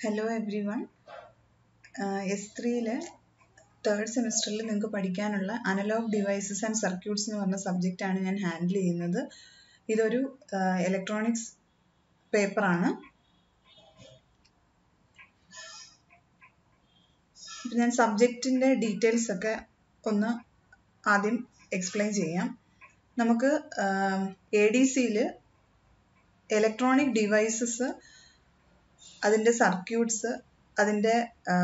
Hello everyone S ത്രീയിലെ third സെമിസ്റ്ററിൽ നിങ്ങൾക്ക് പഠിക്കാനുള്ള അനലോഗ് ഡിവൈസസ് ആൻഡ് സർക്യൂട്ട്സ് എന്ന് പറഞ്ഞ സബ്ജക്റ്റാണ് ഞാൻ ഹാൻഡിൽ ചെയ്യുന്നത് ഇതൊരു ഇലക്ട്രോണിക്സ് പേപ്പറാണ് ഇപ്പം ഞാൻ സബ്ജക്റ്റിൻ്റെ ഡീറ്റെയിൽസ് ഒക്കെ ഒന്ന് ആദ്യം എക്സ്പ്ലെയിൻ ചെയ്യാം നമുക്ക് എ ഡി സിയിൽ ഇലക്ട്രോണിക് ഡിവൈസസ് അതിൻ്റെ സർക്യൂട്ട്സ് അതിൻ്റെ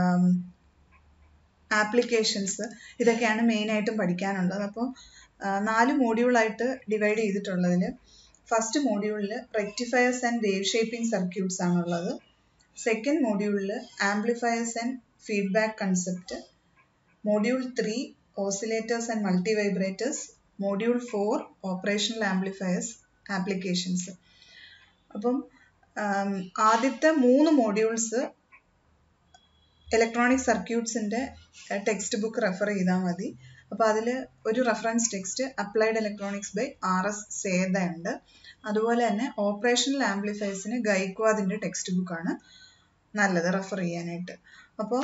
ആപ്ലിക്കേഷൻസ് ഇതൊക്കെയാണ് മെയിനായിട്ടും പഠിക്കാനുള്ളത് അപ്പോൾ നാല് മോഡ്യൂളായിട്ട് ഡിവൈഡ് ചെയ്തിട്ടുള്ളതിൽ ഫസ്റ്റ് മോഡ്യൂളിൽ rectifiers and wave shaping circuits ആണുള്ളത് സെക്കൻഡ് മോഡ്യൂളിൽ amplifiers and feedback concept module three oscillators and multi vibrators module four operational amplifiers applications അപ്പം ആദ്യത്തെ മൂന്ന് മോഡ്യൂൾസ് ഇലക്ട്രോണിക് സർക്യൂട്ട്സിൻ്റെ ടെക്സ്റ്റ് ബുക്ക് റെഫർ ചെയ്താൽ മതി അപ്പോൾ അതിൽ ഒരു reference text applied electronics by R S Sedha ഉണ്ട് അതുപോലെ തന്നെ ഓപ്പറേഷണൽ ആംപ്ലിഫയേഴ്സിന് ഗൈക്വാദിൻ്റെ ടെക്സ്റ്റ് ബുക്കാണ് നല്ലത് റെഫർ ചെയ്യാനായിട്ട് അപ്പോൾ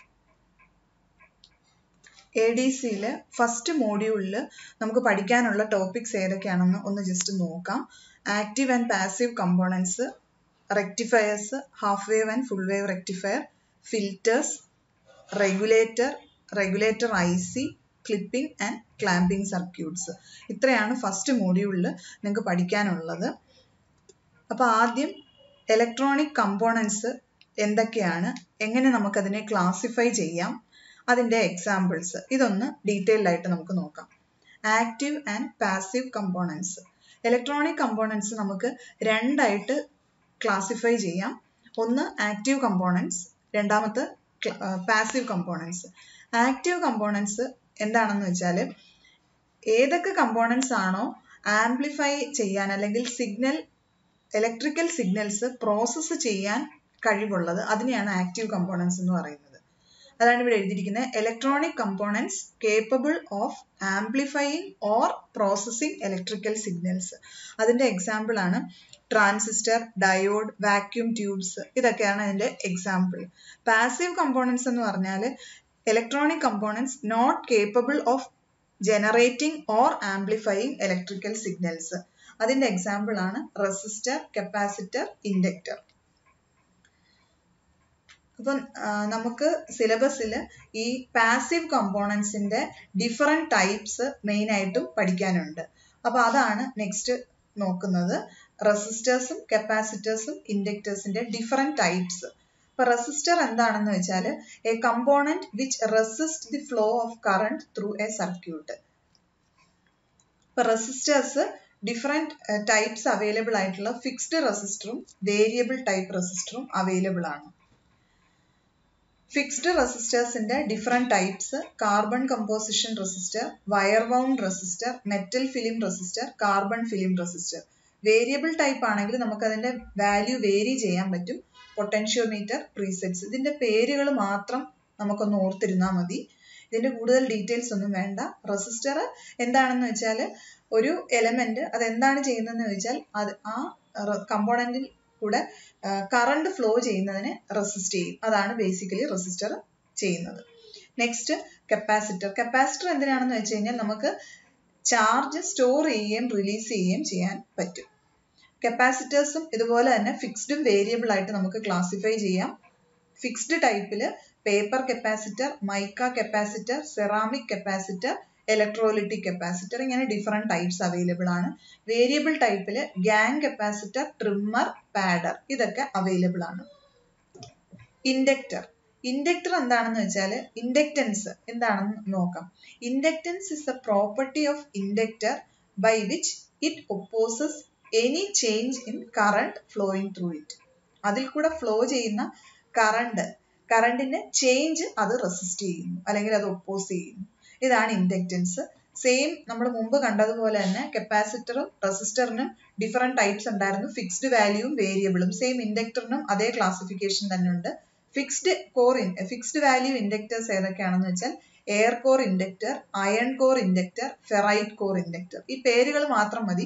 എ ഡി സിയിൽ ഫസ്റ്റ് മോഡ്യൂളിൽ നമുക്ക് പഠിക്കാനുള്ള ടോപ്പിക്സ് ഏതൊക്കെയാണെന്ന് ഒന്ന് ജസ്റ്റ് നോക്കാം active and passive components rectifiers half wave and full wave rectifier filters regulator regulator I C clipping and clamping circuits ഇത്രയാണ് ഫസ്റ്റ് മോഡ്യൂളിൽ നിങ്ങൾക്ക് പഠിക്കാനുള്ളത് അപ്പോൾ ആദ്യം ഇലക്ട്രോണിക് കമ്പോണൻസ് എന്തൊക്കെയാണ് എങ്ങനെ നമുക്കതിനെ ക്ലാസിഫൈ ചെയ്യാം അതിൻ്റെ എക്സാമ്പിൾസ് ഇതൊന്ന് ഡീറ്റെയിൽഡ് ആയിട്ട് നമുക്ക് നോക്കാം active and passive components electronic components നമുക്ക് രണ്ടായിട്ട് ക്ലാസിഫൈ ചെയ്യാം ഒന്ന് ആക്റ്റീവ് കമ്പോണൻസ് രണ്ടാമത്തെ പാസീവ് കമ്പോണൻസ് ആക്റ്റീവ് കമ്പോണൻസ് എന്താണെന്ന് വെച്ചാൽ ഏതൊക്കെ കമ്പോണൻസ് ആണോ ആംപ്ലിഫൈ ചെയ്യാൻ അല്ലെങ്കിൽ സിഗ്നൽ ഇലക്ട്രിക്കൽ സിഗ്നൽസ് പ്രോസസ്സ് ചെയ്യാൻ കഴിവുള്ളത് അതിനെയാണ് ആക്റ്റീവ് കമ്പോണൻസ് എന്ന് പറയുന്നത് അതാണ് ഇവിടെ എഴുതിയിരിക്കുന്നത് electronic components capable of amplifying or processing electrical signals അതിൻ്റെ എക്സാമ്പിൾ ആണ് ട്രാൻസിസ്റ്റർ ഡയോഡ് വാക്യൂം ട്യൂബ്സ് ഇതൊക്കെയാണ് അതിൻ്റെ എക്സാമ്പിൾ പാസീവ് കമ്പോണൻസ് എന്ന് പറഞ്ഞാൽ electronic components not capable of generating or amplifying electrical signals അതിൻ്റെ എക്സാമ്പിൾ ആണ് റെസിസ്റ്റർ കപ്പാസിറ്റർ ഇൻഡക്ടർ അപ്പം നമുക്ക് സിലബസിൽ ഈ പാസീവ് കമ്പോണൻസിന്റെ ഡിഫറെൻറ്റ് ടൈപ്സ് മെയിൻ ആയിട്ടും പഠിക്കാനുണ്ട് അപ്പോൾ അതാണ് നെക്സ്റ്റ് നോക്കുന്നത് റെസിസ്റ്റേഴ്സും കപ്പാസിറ്റേഴ്സും ഇൻഡക്ടേഴ്സിന്റെ ഡിഫറെൻറ്റ് ടൈപ്സ് ഇപ്പൊ റെസിസ്റ്റർ എന്താണെന്ന് വെച്ചാൽ a component which resist the flow of current through a circuit ഇപ്പൊ റെസിസ്റ്റേഴ്സ് ഡിഫറെൻറ്റ് ടൈപ്സ് അവൈലബിൾ ആയിട്ടുള്ള ഫിക്സ്ഡ് റെസിസ്റ്ററും വേരിയബിൾ ടൈപ്പ് റെസിസ്റ്ററും അവൈലബിൾ ആണ് ഫിക്സ്ഡ് റെസിസ്റ്റേഴ്സിന്റെ different types carbon composition resistor wire wound resistor metal film resistor carbon film resistor variable type ആണെങ്കിൽ നമുക്ക് അതിന്റെ value vary ചെയ്യാൻ പറ്റും പൊട്ടൻഷ്യോമീറ്റർ പ്രീസെറ്റ്സ് ഇതിന്റെ പേരുകൾ മാത്രം നമുക്കൊന്ന് ഓർത്തിരുന്നാൽ മതി ഇതിന്റെ കൂടുതൽ ഡീറ്റെയിൽസ് ഒന്നും വേണ്ട റെസിസ്റ്റർ എന്താണെന്ന് വെച്ചാൽ ഒരു എലമെന്റ് അത് എന്താണ് ചെയ്യുന്നതെന്ന് വെച്ചാൽ അത് ആ കമ്പോണന്റിൽ കൂടെ കറണ്ട് ഫ്ലോ ചെയ്യുന്നതിനെ റെസിസ്റ്റ് ചെയ്യും അതാണ് ബേസിക്കലി റെസിസ്റ്റർ ചെയ്യുന്നത് നെക്സ്റ്റ് കപ്പാസിറ്റർ കപ്പാസിറ്റർ എന്തിനാണെന്ന് വെച്ച് കഴിഞ്ഞാൽ നമുക്ക് ചാർജ് സ്റ്റോർ ചെയ്യുകയും റിലീസ് ചെയ്യുകയും ചെയ്യാൻ പറ്റും കപ്പാസിറ്റേഴ്സും ഇതുപോലെ തന്നെ ഫിക്സ്ഡും വേരിയബിൾ ആയിട്ട് നമുക്ക് ക്ലാസിഫൈ ചെയ്യാം ഫിക്സ്ഡ് ടൈപ്പിൽ paper capacitor mica capacitor ceramic capacitor electrolytic capacitor ഇങ്ങനെ ഡിഫറെൻറ്റ് ടൈപ്സ് അവൈലബിൾ ആണ് വേരിയബിൾ ടൈപ്പിൽ ഗ്യാങ് കപ്പാസിറ്റർ ട്രിമ്മർ പാഡർ ഇതൊക്കെ അവൈലബിൾ ആണ് ഇൻഡക്ടർ ഇൻഡക്ടർ എന്താണെന്ന് വെച്ചാൽ ഇൻഡക്റ്റൻസ് എന്താണെന്ന് നോക്കാം inductance is a property of inductor by which it opposes any change in current flowing through it അതിൽ കൂടെ ഫ്ലോ ചെയ്യുന്ന കറണ്ട് കറണ്ടിന്റെ ചേഞ്ച് അത് റെസിസ്റ്റ് ചെയ്യുന്നു അല്ലെങ്കിൽ അത് ഒപ്പോസ് ചെയ്യുന്നു ഇതാണ് ഇൻഡക്റ്റൻസ് സെയിം നമ്മൾ മുമ്പ് കണ്ടതുപോലെ തന്നെ കപ്പാസിറ്ററും റെസിസ്റ്ററിനും ഡിഫറെൻറ്റ് ടൈപ്സ് ഉണ്ടായിരുന്നു ഫിക്സ്ഡ് വാല്യൂവും വേരിയബിളും സെയിം ഇൻഡക്ടറിനും അതേ ക്ലാസിഫിക്കേഷൻ തന്നെ ഉണ്ട് fixed core fixed value inductors ഏതൊക്കെയാണെന്ന് വെച്ചാൽ air core inductor iron core inductor ferrite core inductor ഈ പേരുകൾ മാത്രം മതി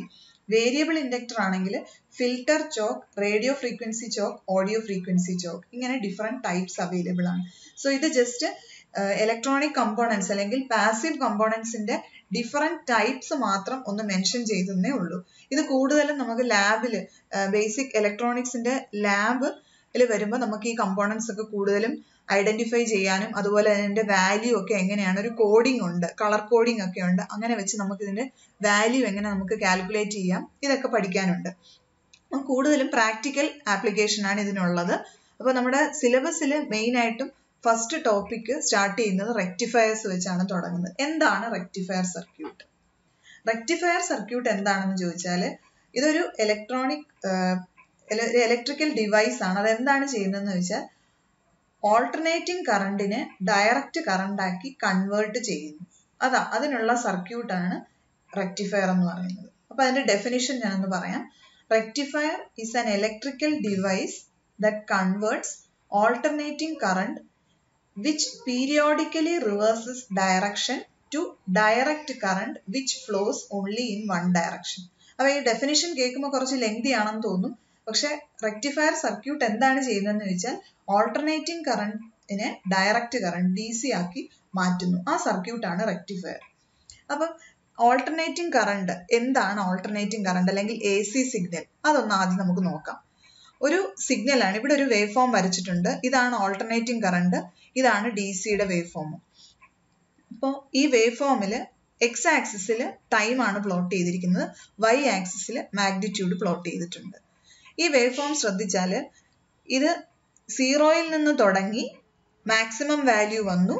വേരിയബിൾ ഇൻഡക്ടർ ആണെങ്കിൽ filter choke radio frequency choke audio frequency choke ഇങ്ങനെ ഡിഫറെൻറ്റ് ടൈപ്സ് അവൈലബിൾ ആണ് സോ ഇത് ജസ്റ്റ് ഇലക്ട്രോണിക് കമ്പോണൻസ് അല്ലെങ്കിൽ പാസീവ് കമ്പോണൻസിന്റെ ഡിഫറെൻറ്റ് ടൈപ്സ് മാത്രം ഒന്ന് മെൻഷൻ ചെയ്തേ ഉള്ളൂ ഇത് കൂടുതലും നമുക്ക് ലാബിൽ ബേസിക് ഇലക്ട്രോണിക്സിന്റെ ലാബിൽ വരുമ്പോൾ നമുക്ക് ഈ കമ്പോണൻസ് ഒക്കെ കൂടുതലും ഐഡന്റിഫൈ ചെയ്യാനും അതുപോലെ അതിന്റെ വാല്യൂ ഒക്കെ എങ്ങനെയാണ് ഒരു കോഡിംഗ് ഉണ്ട് കളർ കോഡിംഗ് ഒക്കെ ഉണ്ട് അങ്ങനെ വെച്ച് നമുക്ക് ഇതിന്റെ വാല്യൂ എങ്ങനെ നമുക്ക് കാൽക്കുലേറ്റ് ചെയ്യാം ഇതൊക്കെ പഠിക്കാനുണ്ട് കൂടുതലും പ്രാക്ടിക്കൽ ആപ്ലിക്കേഷൻ ആണ് ഇതിനുള്ളത് അപ്പോൾ നമ്മുടെ സിലബസിൽ മെയിൻ ആയിട്ടും ഫസ്റ്റ് ടോപ്പിക് സ്റ്റാർട്ട് ചെയ്യുന്നത് റെക്ടിഫയേഴ്സ് വെച്ചാണ് തുടങ്ങുന്നത് എന്താണ് റെക്ടിഫയർ സർക്യൂട്ട് റെക്ടിഫയർ സർക്യൂട്ട് എന്താണെന്ന് ചോദിച്ചാൽ ഇതൊരു ഇലക്ട്രോണിക് ഇലക്ട്രിക്കൽ ഡിവൈസ് ആണ് അത് എന്താണ് ചെയ്യുന്നതെന്ന് വെച്ചാൽ ഓൾട്ടർനേറ്റിംഗ് കറണ്ടിനെ ഡയറക്റ്റ് കറണ്ട് ആക്കി കൺവേർട്ട് ചെയ്യുന്നു അതാ അതിനുള്ള സർക്യൂട്ടാണ് റെക്ടിഫയർ എന്ന് പറയുന്നത് അപ്പൊ അതിന്റെ ഡെഫിനിഷൻ ഞാനൊന്ന് പറയാം rectifier is an electrical device that converts alternating current which periodically reverses direction to direct current which flows only in one direction. അപ്പൊ ഈ ഡെഫിനിഷൻ കേൾക്കുമ്പോൾ കുറച്ച് ലെങ്തി ആണെന്ന് തോന്നും പക്ഷെ റെക്ടിഫയർ സർക്യൂട്ട് എന്താണ് ചെയ്യുന്നതെന്ന് വെച്ചാൽ ഓൾട്ടർനേറ്റിംഗ് കറണ്ടിനെ ഡയറക്റ്റ് കറണ്ട് ഡി സി ആക്കി മാറ്റുന്നു ആ സർക്യൂട്ടാണ് റെക്ടിഫയർ അപ്പം ഓൾട്ടർനേറ്റിംഗ് കറണ്ട് എന്താണ് ഓൾട്ടർനേറ്റിംഗ് കറണ്ട് അല്ലെങ്കിൽ എ സി സിഗ്നൽ അതൊന്ന് ആദ്യം നമുക്ക് നോക്കാം ഒരു സിഗ്നൽ ആണ് ഇവിടെ ഒരു വേവ് ഫോം വരച്ചിട്ടുണ്ട് ഇതാണ് ഓൾട്ടർനേറ്റിംഗ് കറണ്ട് ഇതാണ് ഡി സിയുടെ വേവ് ഫോം അപ്പോൾ ഈ വേവ് ഫോമിൽ എക്സ് ആക്സിസിൽ ടൈം ആണ് പ്ലോട്ട് ചെയ്തിരിക്കുന്നത് വൈ ആക്സിസിൽ മാഗ്നിറ്റ്യൂഡ് പ്ലോട്ട് ചെയ്തിട്ടുണ്ട് ഈ വേവ് ഫോം ശ്രദ്ധിച്ചാൽ ഇത് സീറോയിൽ നിന്ന് തുടങ്ങി മാക്സിമം വാല്യൂ വന്നു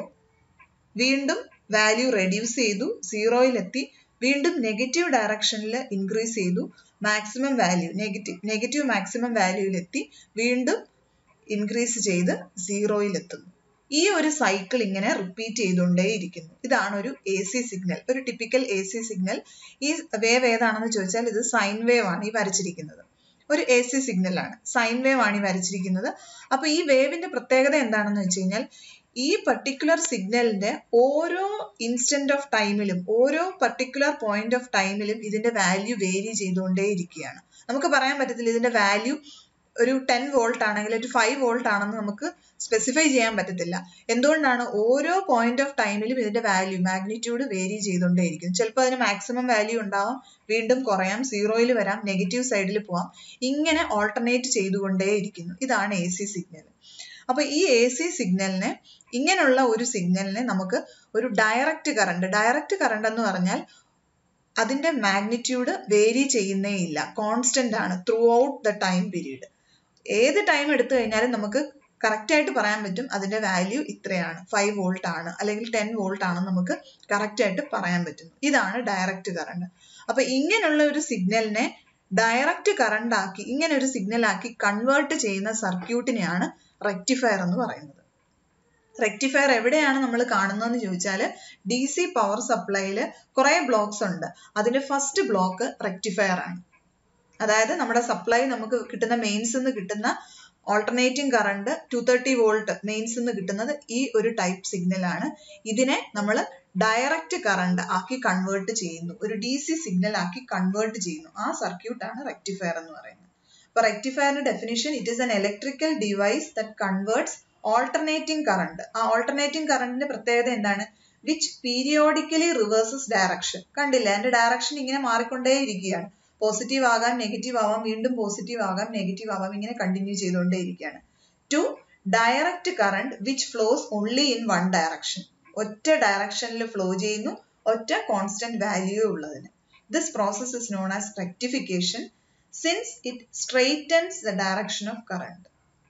വീണ്ടും വാല്യൂ റെഡ്യൂസ് ചെയ്തു സീറോയിലെത്തി വീണ്ടും നെഗറ്റീവ് ഡയറക്ഷനിൽ ഇൻക്രീസ് ചെയ്തു maximum value negative negative maximum വാല്യൂവിലെത്തി വീണ്ടും ഇൻക്രീസ് ചെയ്ത് സീറോയിലെത്തുന്നു ഈ ഒരു സൈക്കിൾ ഇങ്ങനെ റിപ്പീറ്റ് ചെയ്തുകൊണ്ടേയിരിക്കുന്നു ഇതാണ് ഒരു എ സി സിഗ്നൽ ഒരു ടിപ്പിക്കൽ എ സി സിഗ്നൽ ഈ വേവ് ഏതാണെന്ന് ചോദിച്ചാൽ ഇത് സൈൻ വേവ് ആണ് ഈ വരച്ചിരിക്കുന്നത് ഒരു എ സി സിഗ്നൽ ആണ് സൈൻ വേവ് ആണ് ഈ വരച്ചിരിക്കുന്നത് അപ്പൊ ഈ വേവിന്റെ പ്രത്യേകത എന്താണെന്ന് വെച്ച് കഴിഞ്ഞാൽ ഈ പർട്ടിക്കുലർ സിഗ്നലിന്റെ ഓരോ ഇൻസ്റ്റന്റ് ഓഫ് ടൈമിലും ഓരോ പർട്ടിക്കുലർ പോയിന്റ് ഓഫ് ടൈമിലും ഇതിന്റെ വാല്യൂ വേരി ചെയ്തുകൊണ്ടേയിരിക്കുകയാണ് നമുക്ക് പറയാൻ പറ്റത്തില്ല ഇതിന്റെ വാല്യൂ ഒരു ടെൻ വോൾട്ട് ആണെങ്കിൽ ഒരു ഫൈവ് വോൾട്ട് ആണെന്ന് നമുക്ക് സ്പെസിഫൈ ചെയ്യാൻ പറ്റത്തില്ല എന്തുകൊണ്ടാണ് ഓരോ പോയിന്റ് ഓഫ് ടൈമിലും ഇതിന്റെ വാല്യൂ മാഗ്നിറ്റ്യൂഡ് വേരി ചെയ്തുകൊണ്ടേയിരിക്കും ചിലപ്പോൾ അതിന് മാക്സിമം വാല്യൂ ഉണ്ടാവാം വീണ്ടും കുറയാം സീറോയിൽ വരാം നെഗറ്റീവ് സൈഡിൽ പോവാം ഇങ്ങനെ ഓൾട്ടർനേറ്റ് ചെയ്തുകൊണ്ടേയിരിക്കുന്നു ഇതാണ് എ സി സിഗ്നൽ അപ്പൊ ഈ എ സി സിഗ്നലിനെ ഇങ്ങനെയുള്ള ഒരു സിഗ്നലിനെ നമുക്ക് ഒരു ഡയറക്റ്റ് കറണ്ട് ഡയറക്റ്റ് കറണ്ട് എന്ന് പറഞ്ഞാൽ അതിന്റെ മാഗ്നിറ്റ്യൂഡ് വേരി ചെയ്യുന്നേ ഇല്ല കോൺസ്റ്റന്റ് ആണ് throughout the time period ഏത് ടൈം എടുത്തു കഴിഞ്ഞാലും നമുക്ക് കറക്റ്റ് ആയിട്ട് പറയാൻ പറ്റും അതിന്റെ വാല്യൂ ഇത്രയാണ് ഫൈവ് വോൾട്ട് ആണ് അല്ലെങ്കിൽ ടെൻ വോൾട്ട് ആണെന്ന് നമുക്ക് കറക്റ്റ് ആയിട്ട് പറയാൻ പറ്റുന്നു ഇതാണ് ഡയറക്റ്റ് കറണ്ട് അപ്പൊ ഇങ്ങനെയുള്ള ഒരു സിഗ്നലിനെ ഡയറക്റ്റ് കറണ്ട് ആക്കി ഇങ്ങനെ ഒരു സിഗ്നൽ ആക്കി കൺവേർട്ട് ചെയ്യുന്ന സർക്യൂട്ടിനെയാണ് റെക്ടിഫയർ എന്ന് പറയുന്നത് റെക്ടിഫയർ എവിടെയാണ് നമ്മൾ കാണുന്നതെന്ന് ചോദിച്ചാൽ ഡി സി പവർ സപ്ലൈയിൽ കുറെ ബ്ലോക്സ് ഉണ്ട് അതിന്റെ ഫസ്റ്റ് ബ്ലോക്ക് റെക്ടിഫയർ ആണ് അതായത് നമ്മുടെ സപ്ലൈ നമുക്ക് കിട്ടുന്ന മെയിൻസ് നിന്ന് കിട്ടുന്ന alternating current two thirty volt mains നിന്ന് കിട്ടുന്നത് ഈ ഒരു ടൈപ്പ് സിഗ്നൽ ആണ് ഇതിനെ നമ്മൾ ഡയറക്റ്റ് കറണ്ട് ആക്കി കൺവേർട്ട് ചെയ്യുന്നു ഒരു ഡി സി സിഗ്നൽ ആക്കി കൺവേർട്ട് ചെയ്യുന്നു ആ സർക്യൂട്ട് ആണ് റെക്ടിഫയർ എന്ന് പറയുന്നത് അപ്പൊ റെക്ടിഫയറിന്റെ definition it is an electrical device that converts alternating current ആ ഓൾട്ടർനേറ്റിംഗ് കറണ്ടിന്റെ പ്രത്യേകത എന്താണ് വിച്ച് പീരിയോഡിക്കലി റിവേഴ്സസ് ഡയറക്ഷൻ കണ്ടില്ല അതിന്റെ ഡയറക്ഷൻ ഇങ്ങനെ മാറിക്കൊണ്ടേയിരിക്കുകയാണ് പോസിറ്റീവ് ആകാം നെഗറ്റീവ് ആവാം വീണ്ടും പോസിറ്റീവ് ആകാം നെഗറ്റീവ് ആവാം ഇങ്ങനെ കണ്ടിന്യൂ ചെയ്തുകൊണ്ടേയിരിക്കുകയാണ് two direct current which flows only in one direction ഒറ്റ ഡയറക്ഷനിൽ ഫ്ലോ ചെയ്യുന്നു ഒറ്റ കോൺസ്റ്റന്റ് വാല്യൂ ഉള്ളതിന് this process is known as rectification since it straightens the direction of current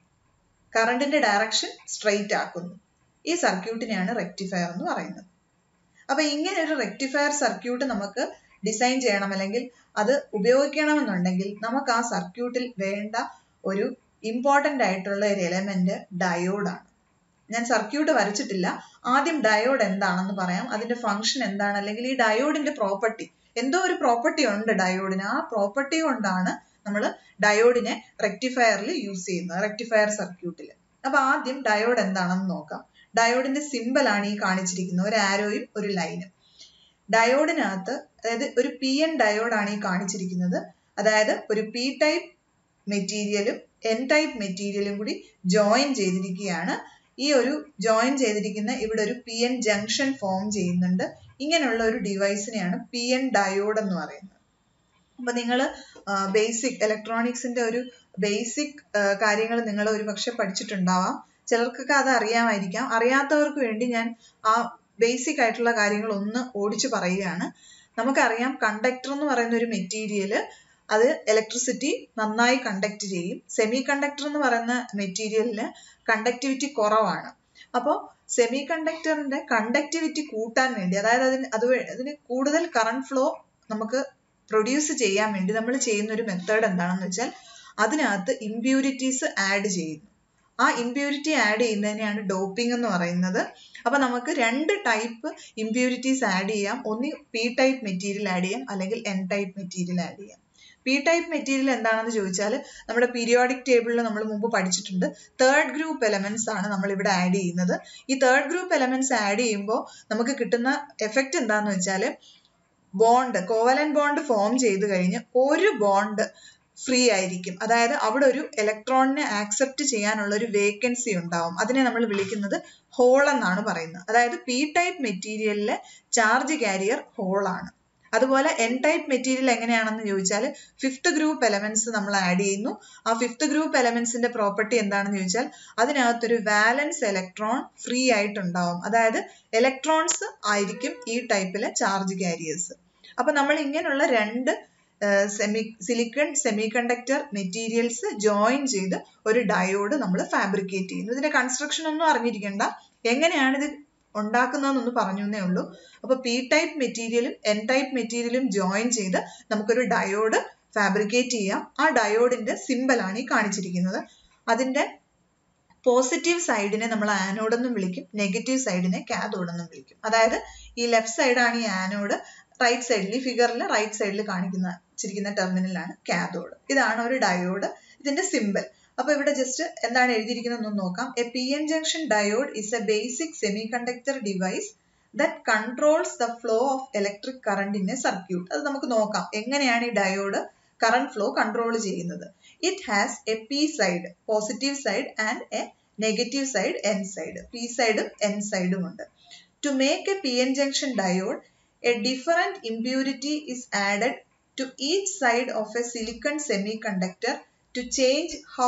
കറണ്ടിന്റെ ഡയറക്ഷൻ സ്ട്രെയിറ്റ് ആക്കുന്നു ഈ സർക്യൂട്ടിനെയാണ് റെക്ടിഫയർ എന്ന് പറയുന്നത് അപ്പൊ ഇങ്ങനെ ഒരു റെക്ടിഫയർ സർക്യൂട്ട് നമുക്ക് ഡിസൈൻ ചെയ്യണം അല്ലെങ്കിൽ അത് ഉപയോഗിക്കണമെന്നുണ്ടെങ്കിൽ നമുക്ക് ആ സർക്യൂട്ടിൽ വേണ്ട ഒരു ഇമ്പോർട്ടൻ്റ് ആയിട്ടുള്ള ഒരു എലമെന്റ് ഡയോഡാണ് ഞാൻ സർക്യൂട്ട് വരച്ചിട്ടില്ല ആദ്യം ഡയോഡ് എന്താണെന്ന് പറയാം അതിന്റെ ഫംഗ്ഷൻ എന്താണ് അല്ലെങ്കിൽ ഈ ഡയോഡിന്റെ പ്രോപ്പർട്ടി എന്തോ ഒരു പ്രോപ്പർട്ടി ഉണ്ട് ഡയോഡിന് ആ പ്രോപ്പർട്ടി കൊണ്ടാണ് നമ്മൾ ഡയോഡിനെ റെക്ടിഫയറിൽ യൂസ് ചെയ്യുന്നത് റെക്ടിഫയർ സർക്യൂട്ടിൽ അപ്പൊ ആദ്യം ഡയോഡ് എന്താണെന്ന് നോക്കാം ഡയോഡിന്റെ സിമ്പൽ ആണ് ഈ കാണിച്ചിരിക്കുന്നത് ഒരു ആരോയും ഒരു ലൈനും ഡയോഡിനകത്ത് അതായത് ഒരു പി എൻ ഡയോഡാണ് ഈ കാണിച്ചിരിക്കുന്നത് അതായത് ഒരു പി ടൈപ്പ് മെറ്റീരിയലും എൻ ടൈപ്പ് മെറ്റീരിയലും കൂടി ജോയിൻ ചെയ്തിരിക്കുകയാണ് ഈ ഒരു ജോയിൻ ചെയ്തിരിക്കുന്ന ഇവിടെ ഒരു പി എൻ ജംഗ്ഷൻ ഫോം ചെയ്യുന്നുണ്ട് ഇങ്ങനെയുള്ള ഒരു ഡിവൈസിനെയാണ് പി എൻ ഡയോഡ് എന്ന് പറയുന്നത് അപ്പൊ നിങ്ങൾ ബേസിക് ഇലക്ട്രോണിക്സിന്റെ ഒരു ബേസിക് കാര്യങ്ങൾ നിങ്ങൾ ഒരു പക്ഷെ പഠിച്ചിട്ടുണ്ടാവാം ചിലർക്കൊക്കെ അത് അറിയാമായിരിക്കാം അറിയാത്തവർക്ക് വേണ്ടി ഞാൻ ആ ബേസിക് ആയിട്ടുള്ള കാര്യങ്ങൾ ഒന്ന് ഓടിച്ചു പറയുകയാണ് നമുക്കറിയാം കണ്ടക്ടർ എന്ന് പറയുന്ന ഒരു മെറ്റീരിയൽ അത് ഇലക്ട്രിസിറ്റി നന്നായി കണ്ടക്ട് ചെയ്യും സെമി കണ്ടക്ടർ എന്ന് പറയുന്ന മെറ്റീരിയലിന് കണ്ടക്ടിവിറ്റി കുറവാണ് അപ്പോൾ സെമി കണ്ടക്ടറിന്റെ കണ്ടക്ടിവിറ്റി കൂട്ടാൻ വേണ്ടി അതായത് അതിന് അത് അതിന് കൂടുതൽ കറണ്ട് ഫ്ലോ നമുക്ക് പ്രൊഡ്യൂസ് ചെയ്യാൻ വേണ്ടി നമ്മൾ ചെയ്യുന്ന ഒരു മെത്തേഡ് എന്താണെന്ന് വെച്ചാൽ അതിനകത്ത് ഇമ്പ്യൂരിറ്റീസ് ആഡ് ചെയ്യുന്നു ആ ഇമ്പ്യൂരിറ്റി ആഡ് ചെയ്യുന്നതിനെയാണ് ഡോപ്പിംഗ് എന്ന് പറയുന്നത് അപ്പൊ നമുക്ക് രണ്ട് ടൈപ്പ് ഇമ്പ്യൂരിറ്റീസ് ആഡ് ചെയ്യാം ഒന്ന് പി ടൈപ്പ് മെറ്റീരിയൽ ആഡ് ചെയ്യാം അല്ലെങ്കിൽ എൻ ടൈപ്പ് മെറ്റീരിയൽ ആഡ് ചെയ്യാം പി ടൈപ്പ് മെറ്റീരിയൽ എന്താണെന്ന് ചോദിച്ചാൽ നമ്മുടെ പീരിയോഡിക് ടേബിളിൽ നമ്മൾ മുമ്പ് പഠിച്ചിട്ടുണ്ട് തേർഡ് ഗ്രൂപ്പ് എലമെന്റ്സ് ആണ് നമ്മൾ ഇവിടെ ആഡ് ചെയ്യുന്നത് ഈ തേർഡ് ഗ്രൂപ്പ് എലമെന്റ്സ് ആഡ് ചെയ്യുമ്പോൾ നമുക്ക് കിട്ടുന്ന എഫക്റ്റ് എന്താന്ന് വെച്ചാൽ ബോണ്ട് കോവലൻ ബോണ്ട് ഫോം ചെയ്ത് കഴിഞ്ഞ് ഒരു ബോണ്ട് ഫ്രീ ആയിരിക്കും അതായത് അവിടെ ഒരു ഇലക്ട്രോണിനെ ആക്സെപ്റ്റ് ചെയ്യാനുള്ള ഒരു വേക്കൻസി ഉണ്ടാവും അതിനെ നമ്മൾ വിളിക്കുന്നത് ഹോൾ എന്നാണ് പറയുന്നത് അതായത് പി ടൈപ്പ് മെറ്റീരിയലിലെ ചാർജ് കാരിയർ ഹോൾ ആണ് അതുപോലെ എൻ ടൈപ്പ് മെറ്റീരിയൽ എങ്ങനെയാണെന്ന് ചോദിച്ചാൽ ഫിഫ്ത്ത് ഗ്രൂപ്പ് എലമെന്റ്സ് നമ്മൾ ആഡ് ചെയ്യുന്നു ആ ഫിഫ്ത്ത് ഗ്രൂപ്പ് എലമെന്റ്സിന്റെ പ്രോപ്പർട്ടി എന്താണെന്ന് ചോദിച്ചാൽ അതിനകത്തൊരു വാലൻസ് ഇലക്ട്രോൺ ഫ്രീ ആയിട്ടുണ്ടാവും അതായത് ഇലക്ട്രോൺസ് ആയിരിക്കും ഈ ടൈപ്പിലെ ചാർജ് കാരിയേഴ്സ് അപ്പൊ നമ്മൾ ഇങ്ങനെയുള്ള രണ്ട് semi silicon semiconductor materials join ചെയ്ത് ഒരു ഡയോഡ് നമ്മൾ ഫാബ്രിക്കേറ്റ് ചെയ്യുന്നു ഇതിന്റെ കൺസ്ട്രക്ഷൻ ഒന്നും അറിഞ്ഞിരിക്കേണ്ട എങ്ങനെയാണ് ഇത് ഉണ്ടാക്കുന്നതെന്നൊന്ന് പറഞ്ഞു എന്നേ ഉള്ളൂ അപ്പൊ പി ടൈപ്പ് മെറ്റീരിയലും എൻ ടൈപ്പ് മെറ്റീരിയലും ജോയിൻ ചെയ്ത് നമുക്കൊരു ഡയോഡ് ഫാബ്രിക്കേറ്റ് ചെയ്യാം ആ ഡയോഡിന്റെ സിമ്പൽ ആണ് ഈ കാണിച്ചിരിക്കുന്നത് അതിന്റെ പോസിറ്റീവ് സൈഡിനെ നമ്മൾ ആനോഡ് എന്നും വിളിക്കും നെഗറ്റീവ് സൈഡിനെ കാഥോഡ് എന്നും വിളിക്കും അതായത് ഈ ലെഫ്റ്റ് സൈഡാണ് ഈ ആനോഡ് റൈറ്റ് സൈഡിൽ ഈ ഫിഗറിൽ റൈറ്റ് സൈഡിൽ കാണിക്കുന്ന വെച്ചിരിക്കുന്ന ടെർമിനലാണ് കാഥോഡ് ഇതാണ് ഒരു ഡയോഡ് ഇതിന്റെ സിമ്പൽ അപ്പൊ ഇവിടെ ജസ്റ്റ് എന്താണ് എഴുതിയിരിക്കുന്നത് നോക്കാം a P N junction diode is a basic semiconductor device that controls the flow of electric current in a circuit അത് നമുക്ക് നോക്കാം എങ്ങനെയാണ് ഈ ഡയോഡ് കറണ്ട് ഫ്ലോ കൺട്രോൾ ചെയ്യുന്നത് it has a P side positive side and a negative side N side P സൈഡും N സൈഡും ഉണ്ട് to make a P N junction diode a different impurity is added to each side of a silicon semiconductor to change how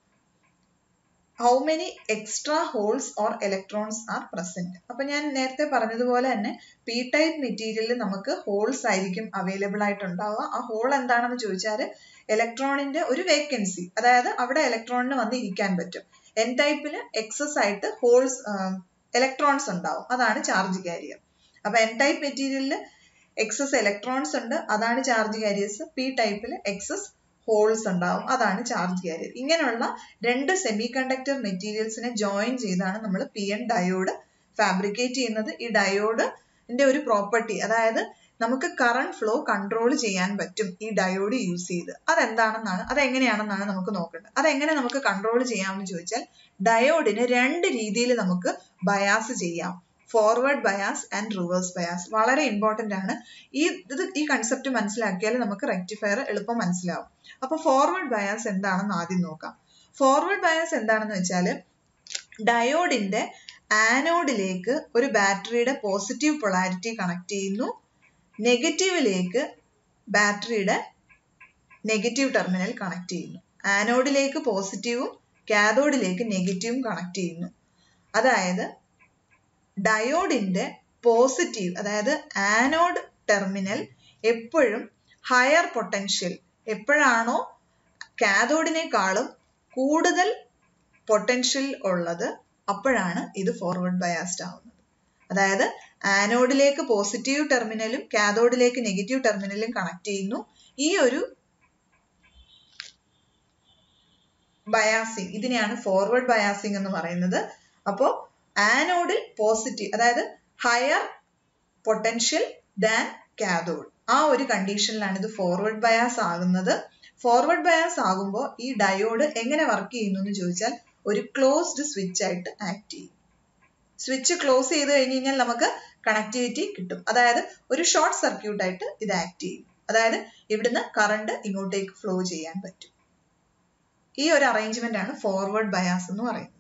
how many extra holes or electrons are present അപ്പൊ ഞാൻ നേരത്തെ പറഞ്ഞതുപോലെ തന്നെ P type മെറ്റീരിയലിൽ നമുക്ക് holes ആയിരിക്കും available ആയിട്ടുണ്ടാവുക ആ whole എന്താണെന്ന് ചോദിച്ചാൽ ഇലക്ട്രോണിന്റെ ഒരു വേക്കൻസി അതായത് അവിടെ ഇലക്ട്രോണിന് വന്ന് ഇരിക്കാൻ പറ്റും എൻ ടൈപ്പിൽ എക്സസ് ആയിട്ട് ഹോൾസ് ഇലക്ട്രോൺസ് ഉണ്ടാവും അതാണ് ചാർജ് കാരിയർ അപ്പൊ എൻ ടൈപ്പ് മെറ്റീരിയലിൽ എക്സസ് ഇലക്ട്രോൺസ് ഉണ്ട് അതാണ് ചാർജ് കാരിയേഴ്സ് പി ടൈപ്പിൽ എക്സസ് ഹോൾസ് ഉണ്ടാവും അതാണ് ചാർജ് കാരിയർ ഇങ്ങനെയുള്ള രണ്ട് സെമി കണ്ടക്ടർ മെറ്റീരിയൽസിനെ ജോയിൻ ചെയ്താണ് നമ്മൾ പി എൻ ഡയോഡ് ഫാബ്രിക്കേറ്റ് ചെയ്യുന്നത് ഈ ഡയോഡിന്റെ ഒരു പ്രോപ്പർട്ടി അതായത് നമുക്ക് കറണ്ട് ഫ്ലോ കൺട്രോൾ ചെയ്യാൻ പറ്റും ഈ ഡയോഡ് യൂസ് ചെയ്ത് അതെന്താണെന്നാണ് അതെങ്ങനെയാണെന്നാണ് നമുക്ക് നോക്കേണ്ടത് അതെങ്ങനെ നമുക്ക് കൺട്രോൾ ചെയ്യാമെന്ന് ചോദിച്ചാൽ ഡയോഡിന് രണ്ട് രീതിയിൽ നമുക്ക് ബയാസ് ചെയ്യാം forward bias and reverse bias വളരെ ഇമ്പോർട്ടന്റ് ആണ് ഈ ഇത് ഈ കൺസെപ്റ്റ് മനസ്സിലാക്കിയാൽ നമുക്ക് റെക്ടിഫയർ എളുപ്പം മനസ്സിലാവും അപ്പൊ ഫോർവേഡ് ബയാസ് എന്താണെന്ന് ആദ്യം നോക്കാം ഫോർവേഡ് ബയാസ് എന്താണെന്ന് വെച്ചാൽ ഡയോഡിന്റെ ആനോഡിലേക്ക് ഒരു ബാറ്ററിയുടെ പോസിറ്റീവ് പൊളാരിറ്റി കണക്ട് ചെയ്യുന്നു നെഗറ്റീവിലേക്ക് ബാറ്ററിയുടെ നെഗറ്റീവ് ടെർമിനൽ കണക്ട് ചെയ്യുന്നു ആനോഡിലേക്ക് പോസിറ്റീവും കാഥോഡിലേക്ക് നെഗറ്റീവും കണക്ട് ചെയ്യുന്നു അതായത് ഡയോഡിന്റെ പോസിറ്റീവ് അതായത് ആനോഡ് ടെർമിനൽ എപ്പോഴും ഹയർ പൊട്ടൻഷ്യൽ എപ്പോഴാണോ കാഥോഡിനേക്കാളും കൂടുതൽ പൊട്ടൻഷ്യൽ ഉള്ളത് അപ്പോഴാണ് ഇത് ഫോർവേഡ് ബയാസ്ഡ് ആവുന്നത് അതായത് ആനോഡിലേക്ക് പോസിറ്റീവ് ടെർമിനലും കാഥോഡിലേക്ക് നെഗറ്റീവ് ടെർമിനലും കണക്ട് ചെയ്യുന്നു ഈ ഒരു ബയാസിങ് ഇതിനെയാണ് ഫോർവേഡ് ബയാസിങ് എന്ന് പറയുന്നത് അപ്പോൾ ആനോഡിൽ പോസിറ്റീവ് അതായത് ഹയർ പൊട്ടൻഷ്യൽ ദാൻ കാഥോഡ് ആ ഒരു കണ്ടീഷനിലാണ് ഇത് ഫോർവേഡ് ബയാസ് ആകുന്നത് ഫോർവേഡ് ബയാസ് ആകുമ്പോൾ ഈ ഡയോഡ് എങ്ങനെ വർക്ക് ചെയ്യുന്നു എന്ന് ചോദിച്ചാൽ ഒരു ക്ലോസ്ഡ് സ്വിച്ച് ആയിട്ട് ആക്ട് ചെയ്യും സ്വിച്ച് ക്ലോസ് ചെയ്ത് കഴിഞ്ഞ് കഴിഞ്ഞാൽ നമുക്ക് കണക്ടിവിറ്റി കിട്ടും അതായത് ഒരു ഷോർട്ട് സർക്യൂട്ട് ആയിട്ട് ഇത് ആക്ട് ചെയ്യും അതായത് ഇവിടുന്ന് കറണ്ട് ഇങ്ങോട്ടേക്ക് ഫ്ലോ ചെയ്യാൻ പറ്റും ഈ ഒരു അറേഞ്ച്മെന്റ് ആണ് ഫോർവേഡ് ബയാസ് എന്ന് പറയുന്നത്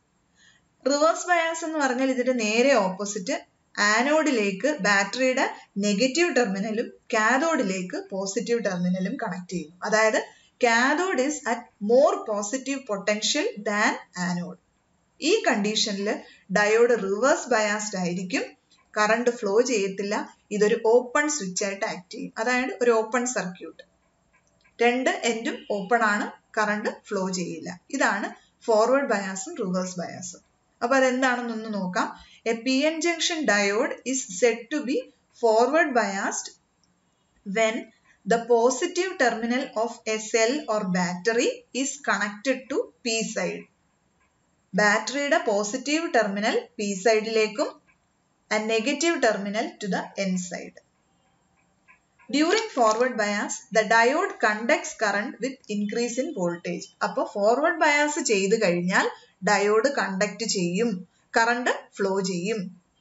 റിവേഴ്സ് ബയാസ് എന്ന് പറഞ്ഞാൽ ഇതിന്റെ നേരെ ഓപ്പോസിറ്റ് ആനോഡിലേക്ക് ബാറ്ററിയുടെ നെഗറ്റീവ് ടെർമിനലും കാഥോഡിലേക്ക് പോസിറ്റീവ് ടെർമിനലും കണക്ട് ചെയ്യുന്നു അതായത് cathode is at more positive potential than anode ഈ കണ്ടീഷനിൽ ഡയോഡ് റിവേഴ്സ് ബയാസ്ഡ് ആയിരിക്കും കറണ്ട് ഫ്ലോ ചെയ്യത്തില്ല ഇതൊരു ഓപ്പൺ സ്വിച്ച് ആയിട്ട് ആക്ട് ചെയ്യും അതായത് ഒരു ഓപ്പൺ സർക്യൂട്ട് രണ്ട് എൻഡും ഓപ്പൺ ആണ് കറണ്ട് ഫ്ലോ ചെയ്യില്ല ഇതാണ് ഫോർവേഡ് ബയാസും റിവേഴ്സ് ബയാസും അപ്പൊ അതെന്താണെന്നൊന്ന് നോക്കാം a P N junction diode is set to be forward biased when the positive terminal of a cell or battery is connected to P side. ബാറ്ററിയുടെ പോസിറ്റീവ് ടെർമിനൽ പി സൈഡിലേക്കും and negative terminal to the N side during forward bias the diode conducts current with increase in voltage അപ്പോൾ forward bias ചെയ്ത് കഴിഞ്ഞാൽ diode conduct ചെയ്യും current flow ചെയ്യും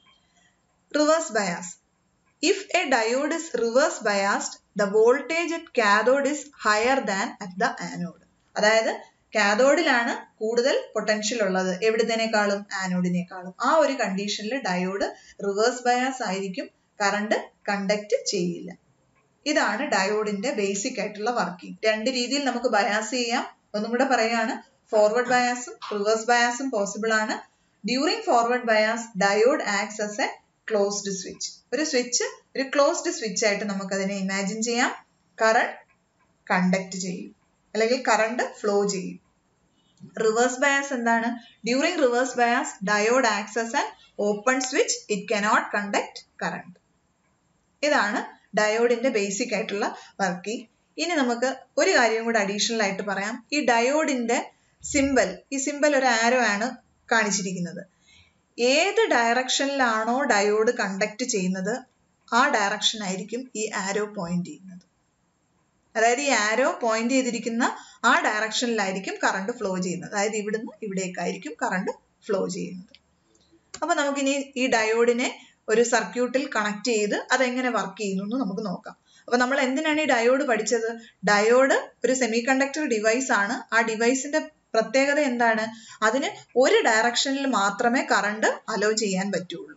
reverse bias If a diode is reverse biased, the voltage at cathode is higher than at the anode. അതായത് കാഥോഡിലാണ് കൂടുതൽ potential ഉള്ളത് എവിടുന്നേക്കാളും ആനോഡിനേക്കാളും ആ ഒരു കണ്ടീഷനിൽ ഡയോഡ് റിവേഴ്സ് ബയാസ് ആയിരിക്കും കറണ്ട് കണ്ടക്ട് ചെയ്യില്ല ഇതാണ് ഡയോഡിന്റെ ബേസിക് ആയിട്ടുള്ള വർക്കിംഗ് രണ്ട് രീതിയിൽ നമുക്ക് ബയാസ് ചെയ്യാം ഒന്നും കൂടെ പറയാണ് ഫോർവേഡ് ബയാസും റിവേഴ്സ് ബയാസും പോസിബിൾ ആണ് during forward bias diode acts as a closed switch ഒരു സ്വിച്ച് ഒരു ക്ലോസ്ഡ് സ്വിച്ച് ആയിട്ട് നമുക്ക് അതിനെ ഇമാജിൻ ചെയ്യാം കറണ്ട് കണ്ടക്ട് ചെയ്യും അല്ലെങ്കിൽ കറണ്ട് ഫ്ലോ ചെയ്യും റിവേഴ്സ് ബയാസ് എന്താണ് during reverse bias diode acts and open switch it cannot conduct current ഇതാണ് ഡയോഡിന്റെ ബേസിക് ആയിട്ടുള്ള വർക്കിംഗ് ഇനി നമുക്ക് ഒരു കാര്യം കൂടെ അഡീഷണൽ ആയിട്ട് പറയാം ഈ ഡയോഡിന്റെ സിമ്പൽ ഈ സിമ്പൽ ഒരു ആരോ ആണ് കാണിച്ചിരിക്കുന്നത് ഏത് ഡയറക്ഷനിലാണോ ഡയോഡ് കണ്ടക്ട് ചെയ്യുന്നത് ആ ഡയറക്ഷൻ ആയിരിക്കും ഈ ആരോ പോയിന്റ് ചെയ്യുന്നത് അതായത് ഈ ആരോ പോയിന്റ് ചെയ്തിരിക്കുന്ന ആ ഡയറക്ഷനിലായിരിക്കും കറണ്ട് ഫ്ലോ ചെയ്യുന്നത് അതായത് ഇവിടുന്ന് ഇവിടേക്കായിരിക്കും കറണ്ട് ഫ്ലോ ചെയ്യുന്നത് അപ്പൊ നമുക്കിനി ഈ ഡയോഡിനെ ഒരു സർക്യൂട്ടിൽ കണക്ട് ചെയ്ത് അതെങ്ങനെ വർക്ക് ചെയ്യുന്നു എന്ന് നമുക്ക് നോക്കാം അപ്പൊ നമ്മൾ എന്തിനാണ് ഈ ഡയോഡ് പഠിച്ചത് ഡയോഡ് ഒരു സെമി കണ്ടക്ടർ ഡിവൈസ് ആണ് ആ ഡിവൈസിന്റെ പ്രത്യേകത എന്താണ് അതിന് ഒരു ഡയറക്ഷനിൽ മാത്രമേ കറണ്ട് അലോ ചെയ്യാൻ പറ്റുള്ളൂ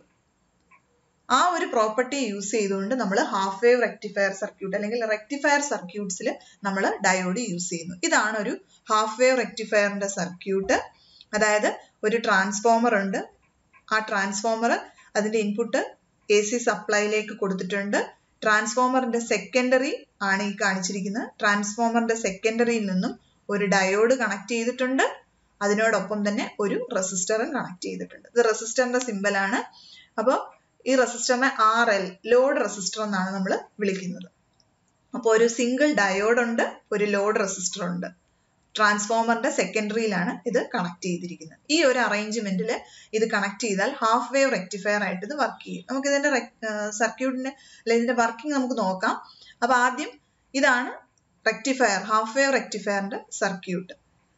ആ ഒരു പ്രോപ്പർട്ടി യൂസ് ചെയ്തുകൊണ്ട് നമ്മൾ ഹാഫ് വേവ് റെക്ടിഫയർ സർക്യൂട്ട് അല്ലെങ്കിൽ റെക്ടിഫയർ സർക്യൂട്ട്സിൽ നമ്മൾ ഡയോഡ് യൂസ് ചെയ്യുന്നു ഇതാണ് ഒരു ഹാഫ് വേവ് റെക്ടിഫയറിന്റെ സർക്യൂട്ട് അതായത് ഒരു ട്രാൻസ്ഫോമർ ഉണ്ട് ആ ട്രാൻസ്ഫോമർ അതിന്റെ ഇൻപുട്ട് എ സി സപ്ലൈയിലേക്ക് കൊടുത്തിട്ടുണ്ട് ട്രാൻസ്ഫോമറിന്റെ സെക്കൻഡറി ആണ് ഈ കാണിച്ചിരിക്കുന്നത് ട്രാൻസ്ഫോമറിന്റെ സെക്കൻഡറിയിൽ നിന്നും ഒരു ഡയോഡ് കണക്ട് ചെയ്തിട്ടുണ്ട് അതിനോടൊപ്പം തന്നെ ഒരു റെസിസ്റ്ററും കണക്ട് ചെയ്തിട്ടുണ്ട് ഇത് റെസിസ്റ്ററിന്റെ സിമ്പൽ ആണ് അപ്പോൾ ഈ റെസിസ്റ്ററിനെ ആർ എൽ ലോഡ് റെസിസ്റ്റർ എന്നാണ് നമ്മൾ വിളിക്കുന്നത് അപ്പോൾ ഒരു സിംഗിൾ ഡയോഡ് ഉണ്ട് ഒരു ലോഡ് റെസിസ്റ്റർ ഉണ്ട് ട്രാൻസ്ഫോമറിന്റെ സെക്കൻഡറിയിലാണ് ഇത് കണക്ട് ചെയ്തിരിക്കുന്നത് ഈ ഒരു അറേഞ്ച്മെന്റിൽ ഇത് കണക്ട് ചെയ്താൽ ഹാഫ് വേവ് റെക്ടിഫയർ ആയിട്ട് ഇത് വർക്ക് ചെയ്യും നമുക്ക് ഇതിന്റെ സർക്യൂട്ടിന്റെ അല്ലെങ്കിൽ ഇതിന്റെ വർക്കിംഗ് നമുക്ക് നോക്കാം അപ്പൊ ആദ്യം ഇതാണ് റെക്ടിഫയർ ഹാഫ് വേവ് റെക്ടിഫയറിന്റെ circuit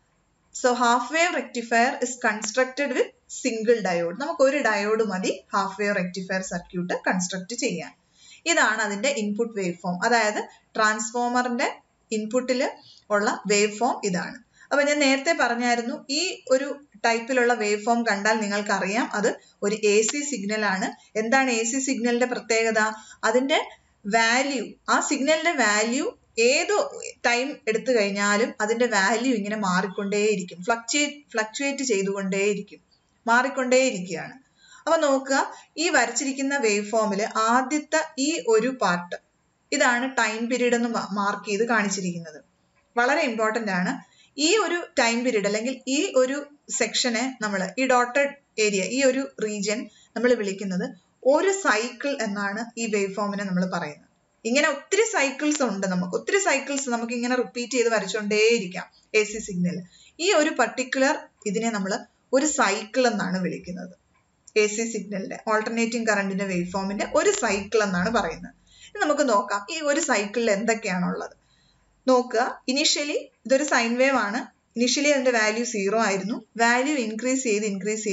so half wave rectifier is constructed with single diode നമുക്ക് ഒരു ഡയോഡ് മതി half wave rectifier circuit construct ചെയ്യാൻ ഇതാണ് അതിന്റെ ഇൻപുട്ട് വേവ് ഫോം അതായത് ട്രാൻസ്ഫോമറിന്റെ ഇൻപുട്ടിൽ ഉള്ള വേവ് ഫോം ഇതാണ് അപ്പൊ ഞാൻ നേരത്തെ പറഞ്ഞായിരുന്നു ഈ ഒരു ടൈപ്പിലുള്ള വേവ് ഫോം കണ്ടാൽ നിങ്ങൾക്ക് അറിയാം അത് ഒരു എ സി സിഗ്നൽ ആണ് എന്താണ് എ സി സിഗ്നലിന്റെ പ്രത്യേകത അതിന്റെ വാല്യൂ ആ സിഗ്നലിന്റെ വാല്യൂ ഏത് ടൈം എടുത്തു കഴിഞ്ഞാലും അതിന്റെ വാല്യൂ ഇങ്ങനെ മാറിക്കൊണ്ടേയിരിക്കും ഫ്ലക്ച്വേറ്റ് ഫ്ലക്ച്വേറ്റ് ചെയ്തുകൊണ്ടേയിരിക്കും മാറിക്കൊണ്ടേയിരിക്കുകയാണ് അപ്പൊ നോക്കുക ഈ വരച്ചിരിക്കുന്ന വേവ് ഫോമിൽ ആദ്യത്തെ ഈ ഒരു പാർട്ട് ഇതാണ് ടൈം പീരീഡ് എന്ന് മാർക്ക് ചെയ്ത് കാണിച്ചിരിക്കുന്നത് വളരെ ഇമ്പോർട്ടന്റ് ആണ് ഈ ഒരു ടൈം പീരീഡ് അല്ലെങ്കിൽ ഈ ഒരു സെക്ഷനെ നമ്മൾ ഈ ഡോട്ടഡ് ഏരിയ ഈ ഒരു റീജിയൻ നമ്മൾ വിളിക്കുന്നത് ഒരു സൈക്കിൾ എന്നാണ് ഈ വേവ് ഫോമിനെ നമ്മൾ പറയുന്നത് ഇങ്ങനെ ഒത്തിരി സൈക്കിൾസ് ഉണ്ട് നമുക്ക് ഒത്തിരി സൈക്കിൾസ് നമുക്ക് ഇങ്ങനെ റിപ്പീറ്റ് ചെയ്ത് വരച്ചുകൊണ്ടേയിരിക്കാം എ സി സിഗ്നൽ ഈ ഒരു പർട്ടിക്കുലർ ഇതിനെ നമ്മൾ ഒരു സൈക്കിൾ എന്നാണ് വിളിക്കുന്നത് എ സി സിഗ്നലിന്റെ ഓൾട്ടർനേറ്റിംഗ് കറണ്ടിന്റെ വേവ് ഫോമിന്റെ ഒരു സൈക്കിൾ എന്നാണ് പറയുന്നത് നമുക്ക് നോക്കാം ഈ ഒരു സൈക്കിളിൽ എന്തൊക്കെയാണുള്ളത് നോക്കുക ഇനിഷ്യലി ഇതൊരു സൈൻ വേവ് ആണ് ഇനിഷ്യലി അതിന്റെ വാല്യൂ സീറോ ആയിരുന്നു വാല്യൂ ഇൻക്രീസ് ചെയ്ത് ഇൻക്രീസ് ചെയ്ത്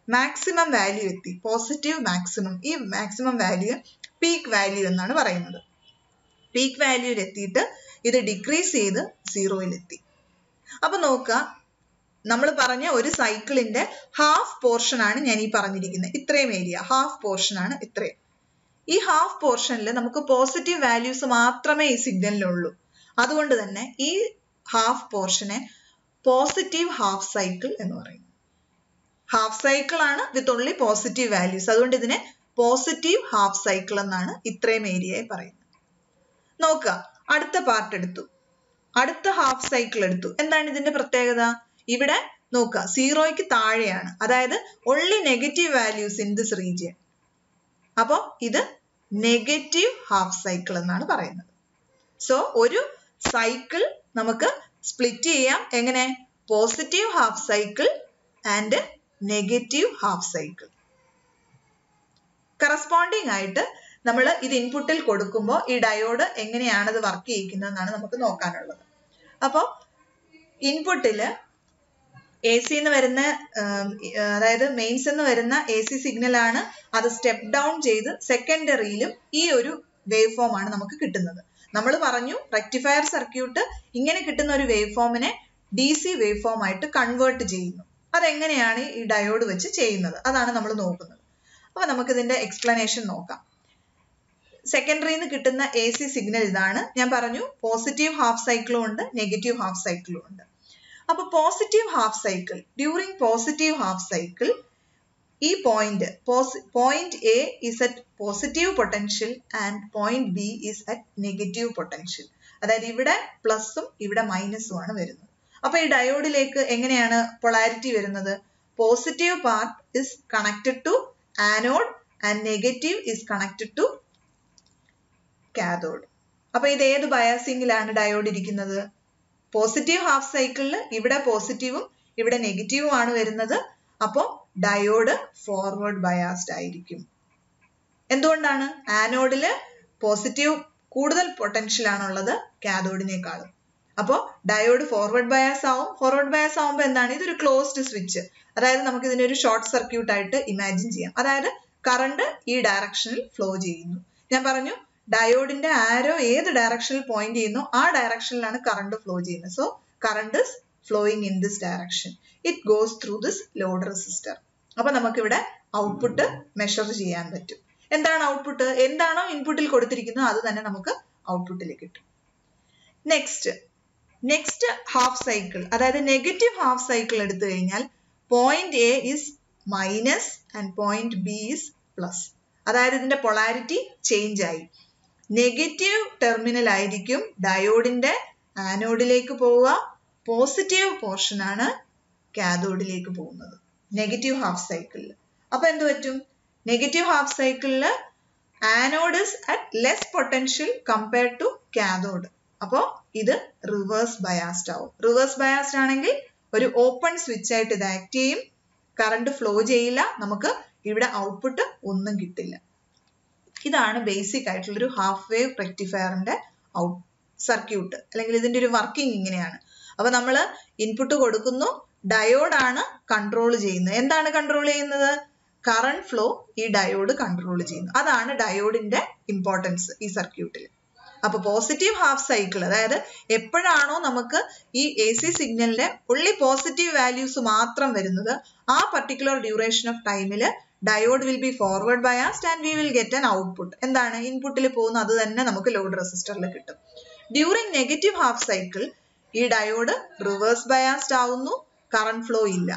മാക്സിമം വാല്യൂ എത്തി പോസിറ്റീവ് മാക്സിമം ഈ മാക്സിമം വാല്യൂ പീക്ക് വാല്യൂ എന്നാണ് പറയുന്നത് പീക്ക് വാല്യൂയിൽ എത്തിയിട്ട് ഇത് ഡിക്രീസ് ചെയ്ത് സീറോയിലെത്തി അപ്പൊ നോക്കുക നമ്മൾ പറഞ്ഞ ഒരു സൈക്കിളിന്റെ ഹാഫ് പോർഷൻ ആണ് ഞാൻ ഈ പറഞ്ഞിരിക്കുന്നത് ഇത്രയും ഏരിയ ഹാഫ് പോർഷൻ ആണ് ഇത്രയും ഈ ഹാഫ് പോർഷനിൽ നമുക്ക് പോസിറ്റീവ് വാല്യൂസ് മാത്രമേ ഈ സിഗ്നലിലുള്ളൂ അതുകൊണ്ട് തന്നെ ഈ ഹാഫ് പോർഷനെ പോസിറ്റീവ് ഹാഫ് സൈക്കിൾ എന്ന് പറയും ഹാഫ് സൈക്കിൾ ആണ് വിത്ത് ഓൺലി പോസിറ്റീവ് വാല്യൂസ് അതുകൊണ്ട് ഇതിനെ പോസിറ്റീവ് ഹാഫ് സൈക്കിൾ എന്നാണ് ഇത്രയും ഏരിയയെ പറയുന്നത് നോക്കുക അടുത്ത പാർട്ട് എടുത്തു അടുത്ത ഹാഫ് സൈക്കിൾ എടുത്തു എന്താണ് ഇതിന്റെ പ്രത്യേകത ഇവിടെ നോക്കുക സീറോയ്ക്ക് താഴെയാണ് അതായത് only negative values in this region അപ്പോൾ ഇത് നെഗറ്റീവ് ഹാഫ് സൈക്കിൾ എന്നാണ് പറയുന്നത് സോ ഒരു സൈക്കിൾ നമുക്ക് സ്പ്ലിറ്റ് ചെയ്യാം എങ്ങനെ positive half cycle and negative half cycle corresponding ആയിട്ട് നമ്മൾ ഇത് ഇൻപുട്ടിൽ കൊടുക്കുമ്പോൾ ഈ ഡയോഡ് എങ്ങനെയാണ് ഇത് വർക്ക് ചെയ്യിക്കുന്നതെന്നാണ് നമുക്ക് നോക്കാനുള്ളത് അപ്പോൾ ഇൻപുട്ടിൽ എ സി എന്ന് വരുന്ന അതായത് മെയിൻസ് എന്ന് വരുന്ന എ സി സിഗ്നൽ ആണ് അത് സ്റ്റെപ്പ് ഡൗൺ ചെയ്ത് സെക്കൻഡറിയിലും ഈ ഒരു വേവ് ഫോം ആണ് നമുക്ക് കിട്ടുന്നത് നമ്മൾ പറഞ്ഞു റെക്ടിഫയർ സർക്യൂട്ട് ഇങ്ങനെ കിട്ടുന്ന ഒരു വേവ് ഫോമിനെ ഡി സി വേവ് ഫോം ആയിട്ട് കൺവേർട്ട് ചെയ്യുന്നു അതെങ്ങനെയാണ് ഈ ഡയോഡ് വെച്ച് ചെയ്യുന്നത് അതാണ് നമ്മൾ നോക്കുന്നത് അപ്പൊ നമുക്ക് ഇതിന്റെ എക്സ്പ്ലനേഷൻ നോക്കാം സെക്കൻഡറിയിൽ നിന്ന് കിട്ടുന്ന എ സി സിഗ്നൽ ഇതാണ് ഞാൻ പറഞ്ഞു പോസിറ്റീവ് ഹാഫ് സൈക്കിളും ഉണ്ട് നെഗറ്റീവ് ഹാഫ് സൈക്കിളും ഉണ്ട് അപ്പൊ positive half cycle during positive half cycle ഈ point point A is at positive potential and point B is at negative potential അതായത് ഇവിടെ പ്ലസും ഇവിടെ മൈനസും ആണ് വരുന്നത് അപ്പൊ ഈ ഡയോഡിലേക്ക് എങ്ങനെയാണ് പൊളാരിറ്റി വരുന്നത് positive part is connected to anode and negative is connected to cathode അപ്പൊ ഇത് ഏത് ബയാസിംഗിലാണ് ഡയോഡ് ഇരിക്കുന്നത് പോസിറ്റീവ് ഹാഫ് സൈക്കിളിൽ ഇവിടെ പോസിറ്റീവും ഇവിടെ നെഗറ്റീവും ആണ് വരുന്നത് അപ്പോൾ ഡയോഡ് ഫോർവേഡ് ബയാസ്ഡ് ആയിരിക്കും എന്തുകൊണ്ടാണ് ആനോഡില് പോസിറ്റീവ് കൂടുതൽ പൊട്ടൻഷ്യൽ ആണുള്ളത് കാഥോഡിനേക്കാളും അപ്പോൾ ഡയോഡ് ഫോർവേഡ് ബയാസ് ആവും ഫോർവേഡ് ബയാസ് ആവുമ്പോൾ എന്താണ് ഇതൊരു ക്ലോസ്ഡ് സ്വിച്ച് അതായത് നമുക്ക് ഇതിനെ ഒരു ഷോർട്ട് സർക്യൂട്ട് ആയിട്ട് ഇമാജിൻ ചെയ്യാം അതായത് കറണ്ട് ഈ ഡയറക്ഷനിൽ ഫ്ലോ ചെയ്യുന്നു ഞാൻ പറഞ്ഞു ഡയോഡിന്റെ ആരോ ഏത് ഡയറക്ഷനിൽ പോയിന്റ് ചെയ്യുന്നു ആ ഡയറക്ഷനിലാണ് കറണ്ട് ഫ്ലോ ചെയ്യുന്നത് so current is flowing in this direction it goes through this load resistor അപ്പൊ നമുക്കിവിടെ ഔട്ട്പുട്ട് മെഷർ ചെയ്യാൻ പറ്റും എന്താണ് ഔട്ട്പുട്ട് എന്താണോ ഇൻപുട്ടിൽ കൊടുത്തിരിക്കുന്നത് അത് തന്നെ നമുക്ക് ഔട്ട്പുട്ടിൽ കിട്ടും നെക്സ്റ്റ് നെക്സ്റ്റ് ഹാഫ് സൈക്കിൾ അതായത് നെഗറ്റീവ് ഹാഫ് സൈക്കിൾ എടുത്തു കഴിഞ്ഞാൽ point A is minus and point B is plus അതായത് ഇതിന്റെ പൊളാരിറ്റി ചേഞ്ച് ആയി നെഗറ്റീവ് ടെർമിനൽ ആയിരിക്കും ഡയോഡിന്റെ ആനോഡിലേക്ക് പോവുക പോസിറ്റീവ് പോർഷൻ ആണ് കാഥോഡിലേക്ക് പോകുന്നത് നെഗറ്റീവ് ഹാഫ് സൈക്കിളിൽ അപ്പൊ എന്ത് പറ്റും നെഗറ്റീവ് ഹാഫ് സൈക്കിളിൽ anode is at less potential compared to cathode അപ്പോൾ ഇത് റിവേഴ്സ് ബയാസ്ഡ് ആവും റിവേഴ്സ് ബയാസ്ഡ് ആണെങ്കിൽ ഒരു ഓപ്പൺ സ്വിച്ച് ആയിട്ട് ഇത് ആക്ട് ചെയ്യും കറണ്ട് ഫ്ലോ ചെയ്യില്ല നമുക്ക് ഇവിടെ ഔട്ട്പുട്ട് ഒന്നും കിട്ടില്ല ഇതാണ് ബേസിക് ആയിട്ടുള്ള ഒരു ഹാഫ് വേവ് റെക്ടിഫയറിന്റെ ഔട്ട് സർക്യൂട്ട് അല്ലെങ്കിൽ ഇതിന്റെ ഒരു വർക്കിംഗ് ഇങ്ങനെയാണ് അപ്പൊ നമ്മൾ ഇൻപുട്ട് കൊടുക്കുന്നു ഡയോഡാണ് കൺട്രോൾ ചെയ്യുന്നത് എന്താണ് കൺട്രോൾ ചെയ്യുന്നത് കറണ്ട് ഫ്ലോ ഈ ഡയോഡ് കൺട്രോൾ ചെയ്യുന്നു അതാണ് ഡയോഡിന്റെ ഇമ്പോർട്ടൻസ് ഈ സർക്യൂട്ടിൽ അപ്പൊ പോസിറ്റീവ് ഹാഫ് സൈക്കിൾ അതായത് എപ്പോഴാണോ നമുക്ക് ഈ എ സി സിഗ്നലിന്റെ ഉള്ളി പോസിറ്റീവ് വാല്യൂസ് മാത്രം വരുന്നത് ആ പർട്ടിക്കുലർ ഡ്യൂറേഷൻ ഓഫ് ടൈമിൽ diode will be forward biased and we will get an output എന്താണ് ഇൻപുട്ടിൽ പോകുന്ന അത് തന്നെ നമുക്ക് ലോഡ് റെസിസ്റ്ററിൽ കിട്ടും ഡ്യൂറിങ് നെഗറ്റീവ് ഹാഫ് സൈക്കിൾ ഈ ഡയോഡ് റിവേഴ്സ് ബയാസ്ഡ് ആവുന്നു കറണ്ട് ഫ്ലോ ഇല്ല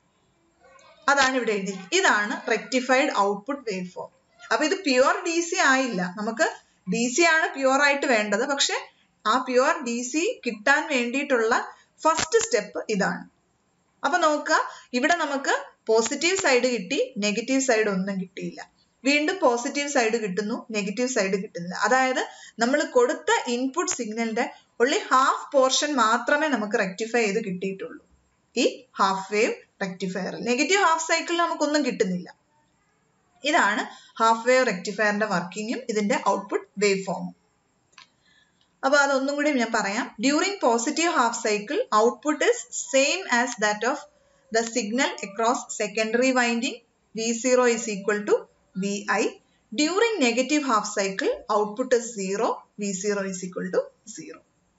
അതാണ് ഇവിടെ എഴുതി ഇതാണ് റെക്ടിഫൈഡ് ഔട്ട്പുട്ട് വേവ് ഫോം അപ്പൊ ഇത് പ്യുവർ ഡി സി ആയില്ല നമുക്ക് ഡി സി ആണ് പ്യുവർ ആയിട്ട് വേണ്ടത് പക്ഷെ ആ പ്യുവർ ഡി സി കിട്ടാൻ വേണ്ടിയിട്ടുള്ള ഫസ്റ്റ് സ്റ്റെപ്പ് ഇതാണ് അപ്പൊ നോക്കുക ഇവിടെ നമുക്ക് പോസിറ്റീവ് സൈഡ് കിട്ടി നെഗറ്റീവ് സൈഡ് ഒന്നും കിട്ടിയില്ല വീണ്ടും പോസിറ്റീവ് സൈഡ് കിട്ടുന്നു നെഗറ്റീവ് സൈഡ് കിട്ടുന്നില്ല അതായത് നമ്മൾ കൊടുത്ത ഇൻപുട്ട് സിഗ്നലിന്റെ ഉള്ളി ഹാഫ് പോർഷൻ മാത്രമേ നമുക്ക് റെക്ടിഫൈ ചെയ്ത് കിട്ടിയിട്ടുള്ളൂ ഈ ഹാഫ് വേവ് റെക്ടിഫയറിൽ നെഗറ്റീവ് ഹാഫ് സൈക്കിളിൽ നമുക്കൊന്നും കിട്ടുന്നില്ല ഇതാണ് ഹാഫ് വേവ് റെക്ടിഫയറിന്റെ വർക്കിങ്ങും ഇതിന്റെ ഔട്ട്പുട്ട് വേവ് ഫോമും അപ്പൊ അതൊന്നും കൂടി ഞാൻ പറയാം during positive half cycle output is same as that of the signal across secondary winding V0 is equal to Vi. During negative half cycle, output is 0, V0 is equal to 0.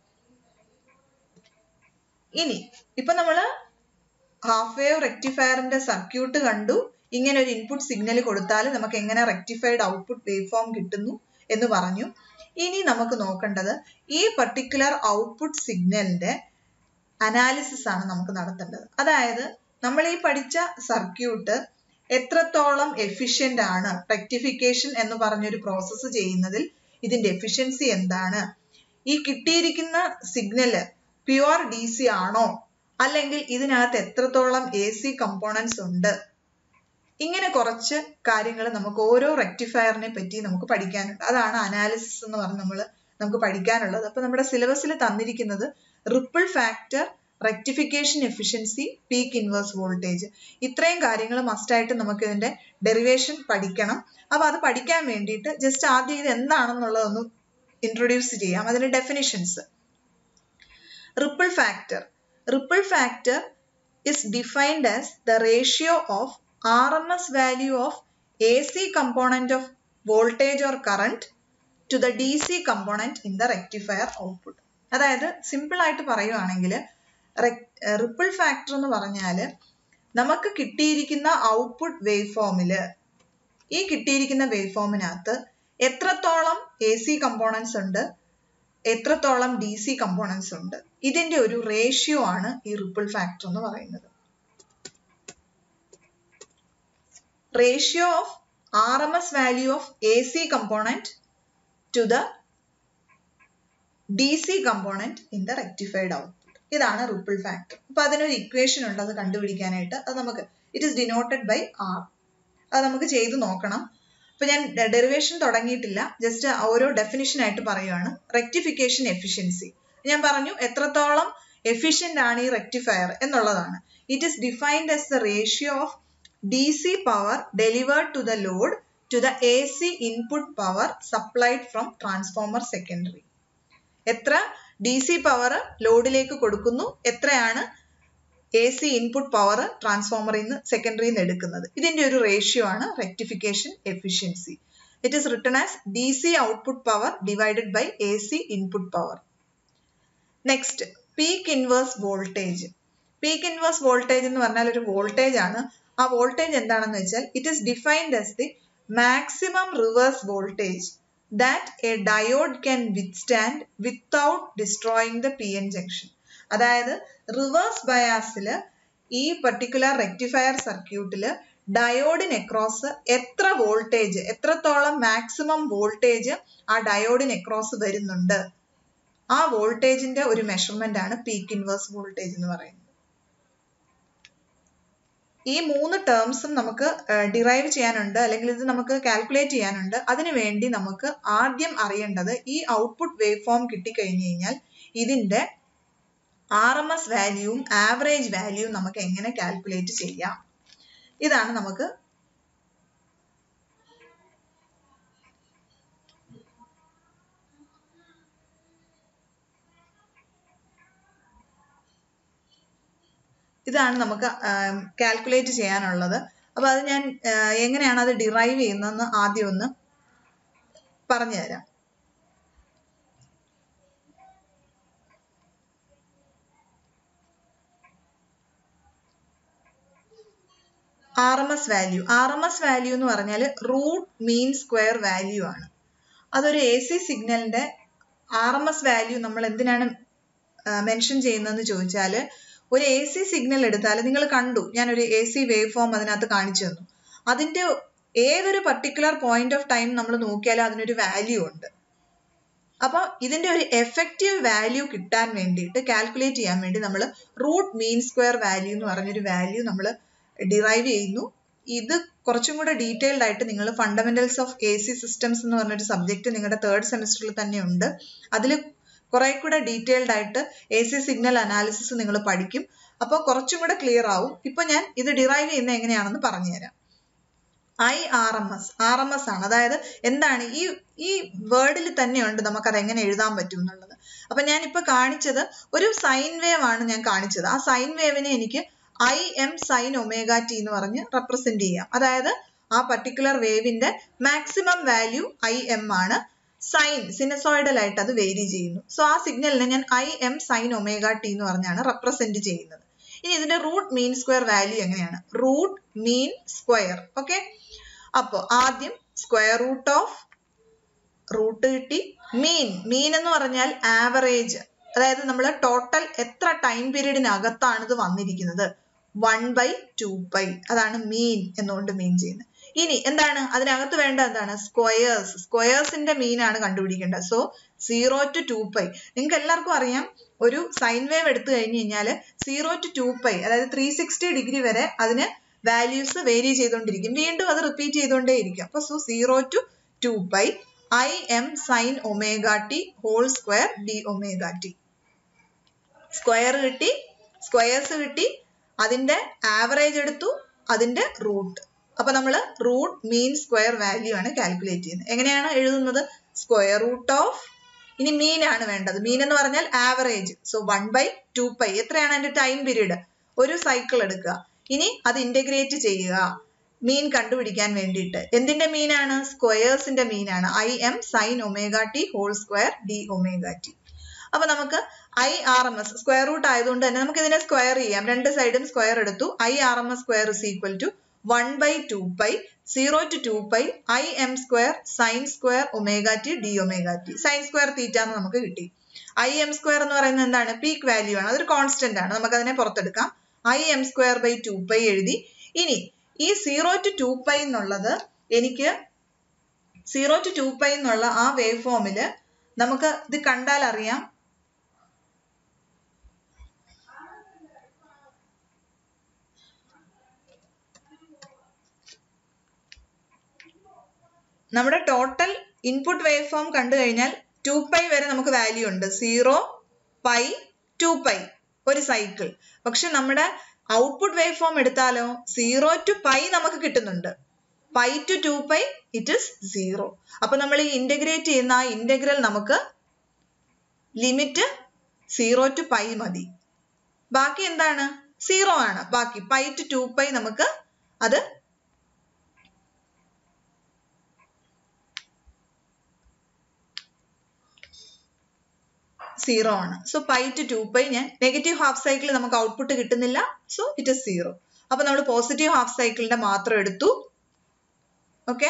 ഇനി ഇപ്പൊ നമ്മള് half wave റെക്ടിഫയറിന്റെ circuit കണ്ടു ഇങ്ങനെ ഒരു input signal കൊടുത്താൽ നമുക്ക് എങ്ങനെ റെക്ടിഫൈഡ് ഔട്ട്പുട്ട് വേവ് ഫോം കിട്ടുന്നു എന്ന് പറഞ്ഞു ഇനി നമുക്ക് നോക്കേണ്ടത് ഈ പർട്ടിക്കുലർ ഔട്ട്പുട്ട് സിഗ്നലിന്റെ അനാലിസിസ് ആണ് നമുക്ക് നടത്തേണ്ടത് അതായത് നമ്മൾ ഈ പഠിച്ച സർക്യൂട്ട് എത്രത്തോളം എഫിഷ്യന്റ് ആണ് റെക്ടിഫിക്കേഷൻ എന്ന് പറഞ്ഞൊരു പ്രോസസ്സ് ചെയ്യുന്നതിൽ ഇതിന്റെ എഫിഷ്യൻസി എന്താണ് ഈ കിട്ടിയിരിക്കുന്ന സിഗ്നല് പ്യുവർ ഡി സി ആണോ അല്ലെങ്കിൽ ഇതിനകത്ത് എത്രത്തോളം എ സി കമ്പോണൻസ് ഉണ്ട് ഇങ്ങനെ കുറച്ച് കാര്യങ്ങൾ നമുക്ക് ഓരോ റെക്ടിഫയറിനെ പറ്റി നമുക്ക് പഠിക്കാനുണ്ട് അതാണ് അനാലിസിസ് എന്ന് പറഞ്ഞ് നമ്മൾ നമുക്ക് പഠിക്കാനുള്ളത് അപ്പൊ നമ്മുടെ സിലബസിൽ തന്നിരിക്കുന്നത് ripple factor rectification efficiency peak inverse voltage ഇത്രയും കാര്യങ്ങൾ മസ്റ്റായിട്ട് നമുക്ക് ഇതിന്റെ ഡെറിവേഷൻ പഠിക്കണം അപ്പൊ അത് പഠിക്കാൻ വേണ്ടിയിട്ട് ജസ്റ്റ് ആദ്യം ഇത് എന്താണെന്നുള്ളതൊന്ന് ഇൻട്രൊഡ്യൂസ് ചെയ്യാം അതിന്റെ definitions ripple factor ripple factor is defined as the ratio of RMS value of AC component of voltage or current to the DC component in the rectifier output. അതായത് സിമ്പിൾ ആയിട്ട് പറയുവാണെങ്കിൽ ripple factor എന്ന് പറഞ്ഞാൽ നമുക്ക് കിട്ടിയിരിക്കുന്ന output wave ഫോമില് ഈ കിട്ടിയിരിക്കുന്ന wave ഫോമിനകത്ത് എത്രത്തോളം എ സി കമ്പോണൻസ് ഉണ്ട് എത്രത്തോളം ഡി സി കമ്പോണൻസ് ഉണ്ട് ഇതിന്റെ ഒരു റേഷ്യോ ആണ് ഈ റിപ്പിൾ ഫാക്ടർ എന്ന് പറയുന്നത് ratio of R M S value of A C component to the D C component in the rectified output ഇതാണ് റിപ്പിൾ ഫാക്ടർ അപ്പൊ അതിനൊരു ഇക്വേഷൻ ഉണ്ട് അത് കണ്ടുപിടിക്കാനായിട്ട് അത് നമുക്ക് it is denoted by R അത് നമുക്ക് ചെയ്തു നോക്കണം അപ്പൊ ഞാൻ ഡെറിവേഷൻ തുടങ്ങിയിട്ടില്ല ജസ്റ്റ് ഓരോ ഡെഫിനിഷൻ ആയിട്ട് പറയുവാണ് റെക്ടിഫിക്കേഷൻ എഫിഷ്യൻസി ഞാൻ പറഞ്ഞു എത്രത്തോളം എഫിഷ്യന്റ് ആണ് ഈ റെക്ടിഫയർ എന്നുള്ളതാണ് it is defined as the ratio of D C power delivered to the load to the A C input power supplied from transformer secondary എത്ര ഡി സി പവർ ലോഡിലേക്ക് കൊടുക്കുന്നു എത്രയാണ് എ സി ഇൻപുട്ട് പവർ ട്രാൻസ്ഫോമറിൽ നിന്ന് സെക്കൻഡറിയിൽ നിന്ന് എടുക്കുന്നത് ഇതിന്റെ ഒരു റേഷ്യോ ആണ് rectification efficiency it is written as D C output power divided by A C input power next peak inverse voltage peak inverse voltage എന്ന് പറഞ്ഞാൽ ഒരു വോൾട്ടേജ് ആണ് ആ വോൾട്ടേജ് എന്താണെന്ന് വെച്ചാൽ it is defined as the maximum reverse voltage that a diode can withstand without destroying the P N junction അതായത് reverse ബയാസിൽ ഈ പർട്ടിക്കുലർ റെക്ടിഫയർ സർക്യൂട്ടിൽ ഡയോഡിന് അക്രോസ് എത്ര വോൾട്ടേജ് എത്രത്തോളം മാക്സിമം വോൾട്ടേജ് ആ ഡയോഡിന് അക്രോസ് വരുന്നുണ്ട് ആ വോൾട്ടേജിന്റെ ഒരു മെഷർമെന്റ് ആണ് പീക്ക് ഇൻവേഴ്സ് വോൾട്ടേജ് എന്ന് പറയുന്നത് ഈ മൂന്ന് ടേംസും നമുക്ക് ഡിറൈവ് ചെയ്യാനുണ്ട് അല്ലെങ്കിൽ ഇത് നമുക്ക് കാൽക്കുലേറ്റ് ചെയ്യാനുണ്ട് അതിനു വേണ്ടി നമുക്ക് ആദ്യം അറിയേണ്ടത് ഈ ഔട്ട്പുട്ട് വേവ് ഫോം കിട്ടിക്കഴിഞ്ഞു കഴിഞ്ഞാൽ ഇതിന്റെ ആർ എം എസ് വാല്യൂവും ആവറേജ് വാല്യൂവും നമുക്ക് എങ്ങനെ കാൽക്കുലേറ്റ് ചെയ്യാം ഇതാണ് നമുക്ക് ഇതാണ് നമുക്ക് കാൽക്കുലേറ്റ് ചെയ്യാനുള്ളത് അപ്പൊ അത് ഞാൻ എങ്ങനെയാണ് അത് ഡിറൈവ് ചെയ്യുന്നതെന്ന് ആദ്യം ഒന്ന് പറഞ്ഞു തരാം R M S value R M S value എന്ന് പറഞ്ഞാൽ റൂട്ട് മീൻ സ്ക്വയർ വാല്യൂ ആണ് അതൊരു എ സി സിഗ്നലിന്റെ ആർ എം എസ് വാല്യൂ നമ്മൾ എന്തിനാണ് മെൻഷൻ ചെയ്യുന്നതെന്ന് ചോദിച്ചാൽ ഒരു എ സി സിഗ്നൽ എടുത്താൽ നിങ്ങൾ കണ്ടു ഞാൻ ഒരു എ സി വേവ് ഫോം അതിനകത്ത് കാണിച്ചു തന്നു അതിന്റെ ഏതൊരു പർട്ടിക്കുലർ പോയിന്റ് ഓഫ് ടൈം നമ്മൾ നോക്കിയാൽ അതിനൊരു വാല്യൂ ഉണ്ട് അപ്പൊ ഇതിന്റെ ഒരു എഫക്റ്റീവ് വാല്യൂ കിട്ടാൻ വേണ്ടിയിട്ട് കാൽക്കുലേറ്റ് ചെയ്യാൻ വേണ്ടി നമ്മൾ റൂട്ട് മീൻ സ്ക്വയർ വാല്യൂ എന്ന് പറഞ്ഞൊരു വാല്യൂ നമ്മൾ ഡിറൈവ് ചെയ്യുന്നു ഇത് കുറച്ചും കൂടെ ഡീറ്റെയിൽഡ് ആയിട്ട് നിങ്ങൾ fundamentals of A C systems എന്ന് പറഞ്ഞൊരു സബ്ജക്ട് നിങ്ങളുടെ തേർഡ് സെമിസ്റ്ററിൽ തന്നെ ഉണ്ട് അതിൽ കുറെ കൂടെ ഡീറ്റെയിൽഡ് ആയിട്ട് എ സി സിഗ്നൽ അനാലിസിസ് നിങ്ങൾ പഠിക്കും അപ്പോൾ കുറച്ചും കൂടെ ക്ലിയർ ആവും ഇപ്പൊ ഞാൻ ഇത് ഡിറൈവ് ചെയ്യുന്ന എങ്ങനെയാണെന്ന് പറഞ്ഞുതരാം I R M S R M S ആണ് അതായത് എന്താണ് ഈ ഈ വേർഡിൽ തന്നെയുണ്ട് നമുക്കത് എങ്ങനെ എഴുതാൻ പറ്റും എന്നുള്ളത് അപ്പൊ ഞാൻ ഇപ്പൊ കാണിച്ചത് ഒരു സൈൻ വേവ് ആണ് ഞാൻ കാണിച്ചത് ആ സൈൻ വേവിനെ എനിക്ക് I M sine omega T എന്ന് പറഞ്ഞ് റെപ്രസെന്റ് ചെയ്യാം അതായത് ആ പർട്ടിക്കുലർ വേവിന്റെ മാക്സിമം വാല്യൂ ഐ എം ആണ് സൈൻ സിനസോയിഡൽ ആയിട്ട് അത് വേരി ചെയ്യുന്നു സോ ആ സിഗ്നലിനെ ഞാൻ I M sine omega T എന്ന് പറഞ്ഞാണ് റെപ്രസെന്റ് ചെയ്യുന്നത് ഇനി ഇതിന്റെ റൂട്ട് മീൻ സ്ക്വയർ വാല്യൂ എങ്ങനെയാണ് റൂട്ട് മീൻ സ്ക്വയർ ഓക്കെ അപ്പോൾ ആദ്യം സ്ക്വയർ റൂട്ട് ഓഫ് റൂട്ട് കിട്ടി മീൻ മീൻ എന്ന് പറഞ്ഞാൽ ആവറേജ് അതായത് നമ്മൾ ടോട്ടൽ എത്ര ടൈം പീരീഡിനകത്താണ് ഇത് വന്നിരിക്കുന്നത് വൺ ബൈ ടു പൈ അതാണ് മീൻ എന്നുകൊണ്ട് മീൻ ചെയ്യുന്നത് ഇനി എന്താണ് അതിനകത്ത് വേണ്ട എന്താണ് സ്ക്വയേഴ്സ് സ്ക്വയേഴ്സിന്റെ മീൻ ആണ് കണ്ടുപിടിക്കേണ്ടത് so zero to two pi നിങ്ങൾക്ക് എല്ലാവർക്കും അറിയാം ഒരു സൈൻ വേവ് എടുത്തു കഴിഞ്ഞ് കഴിഞ്ഞാൽ സീറോ ടു ടു പൈ അതായത് ത്രീ സിക്സ്റ്റി ഡിഗ്രി വരെ അതിന് വാല്യൂസ് വേരി ചെയ്തുകൊണ്ടിരിക്കും വീണ്ടും അത് റിപ്പീറ്റ് ചെയ്തുകൊണ്ടേയിരിക്കും അപ്പൊ so zero to two pi I M sine omega T whole square d omega T square കിട്ടി സ്ക്വയേഴ്സ് കിട്ടി അതിന്റെ ആവറേജ് എടുത്തു അതിന്റെ റൂട്ട് അപ്പൊ നമ്മൾ റൂട്ട് മീൻ സ്ക്വയർ വാല്യൂ ആണ് കാൽക്കുലേറ്റ് ചെയ്യുന്നത് എങ്ങനെയാണ് എഴുതുന്നത് സ്ക്വയർ റൂട്ട് ഓഫ് ഇനി മീൻ ആണ് വേണ്ടത് മീൻ എന്ന് പറഞ്ഞാൽ average so one by two pi എത്രയാണ് അതിന്റെ ടൈം പീരീഡ് ഒരു സൈക്കിൾ എടുക്കുക ഇനി അത് ഇന്റഗ്രേറ്റ് ചെയ്യുക മീൻ കണ്ടുപിടിക്കാൻ വേണ്ടിയിട്ട് എന്തിന്റെ മീനാണ് സ്ക്വയേഴ്സിന്റെ മീനാണ് I M sine omega T whole square d omega T അപ്പൊ നമുക്ക് I R M S square root ആയതുകൊണ്ട് തന്നെ നമുക്ക് ഇതിനെ സ്ക്വയർ ചെയ്യാം രണ്ട് സൈഡും സ്ക്വയർ എടുത്തു I R M S square is equal to one by two pi zero to two pi I M square sine square omega T d omega T sine square theta എന്ന് നമുക്ക് കിട്ടി I M square എന്ന് പറയുന്നത് എന്താണ് peak value ആണ് അതൊരു constant ആണ് നമുക്ക് അതിനെ പുറത്തെടുക്കാം I M square by two pi എഴുതി ഇനി ഈ സീറോ ടു ടു പൈ എന്നുള്ളത് എനിക്ക് സീറോ ടു ടു പൈ എന്നുള്ള ആ വേവ് ഫോമില് നമുക്ക് ഇത് കണ്ടാൽ അറിയാം നമ്മുടെ ടോട്ടൽ ഇൻപുട്ട് വേവ് ഫോം കണ്ടു കഴിഞ്ഞാൽ ടു പൈ വരെ നമുക്ക് വാല്യൂ ഉണ്ട് സീറോ പൈ ടു പൈ ഒരു സൈക്കിൾ പക്ഷെ നമ്മുടെ ഔട്ട്പുട്ട് വേവ് ഫോം എടുത്താലോ സീറോ ടു പൈ നമുക്ക് കിട്ടുന്നുണ്ട് pi to two pi it is zero അപ്പൊ നമ്മൾ ഈ ഇന്റഗ്രേറ്റ് ചെയ്യുന്ന ആ ഇന്റഗ്രൽ നമുക്ക് ലിമിറ്റ് സീറോ ടു പൈ മതി ബാക്കി എന്താണ് സീറോ ആണ് ബാക്കി പൈ ടു ടു പൈ നമുക്ക് അത് സീറോ ആണ് so pi to two pi ഞാൻ നെഗറ്റീവ് ഹാഫ് സൈക്കിൾ നമുക്ക് ഔട്ട്പുട്ട് കിട്ടുന്നില്ല സോ ഇറ്റ് ഇസ് സീറോ അപ്പൊ നമ്മൾ പോസിറ്റീവ് ഹാഫ് സൈക്കിളിന്റെ മാത്രം എടുത്തു ഓക്കെ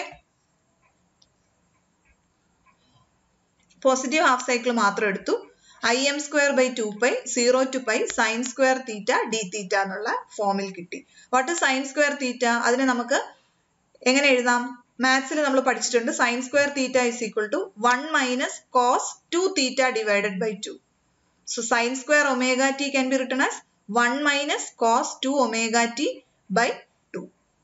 പോസിറ്റീവ് ഹാഫ് സൈക്കിൾ മാത്രം എടുത്തു I M square by two pi zero to pi sine square theta d theta എന്നുള്ള ഫോമിൽ കിട്ടി വാട്ട് സൈൻ സ്ക്വയർ തീറ്റ അതിനെ നമുക്ക് എങ്ങനെ എഴുതാം മാത്സിൽ നമ്മൾ പഠിച്ചിട്ടുണ്ട് sine square theta is equal to one minus cos two theta divided by two so sine square omega T can be written as one minus cos two omega T by two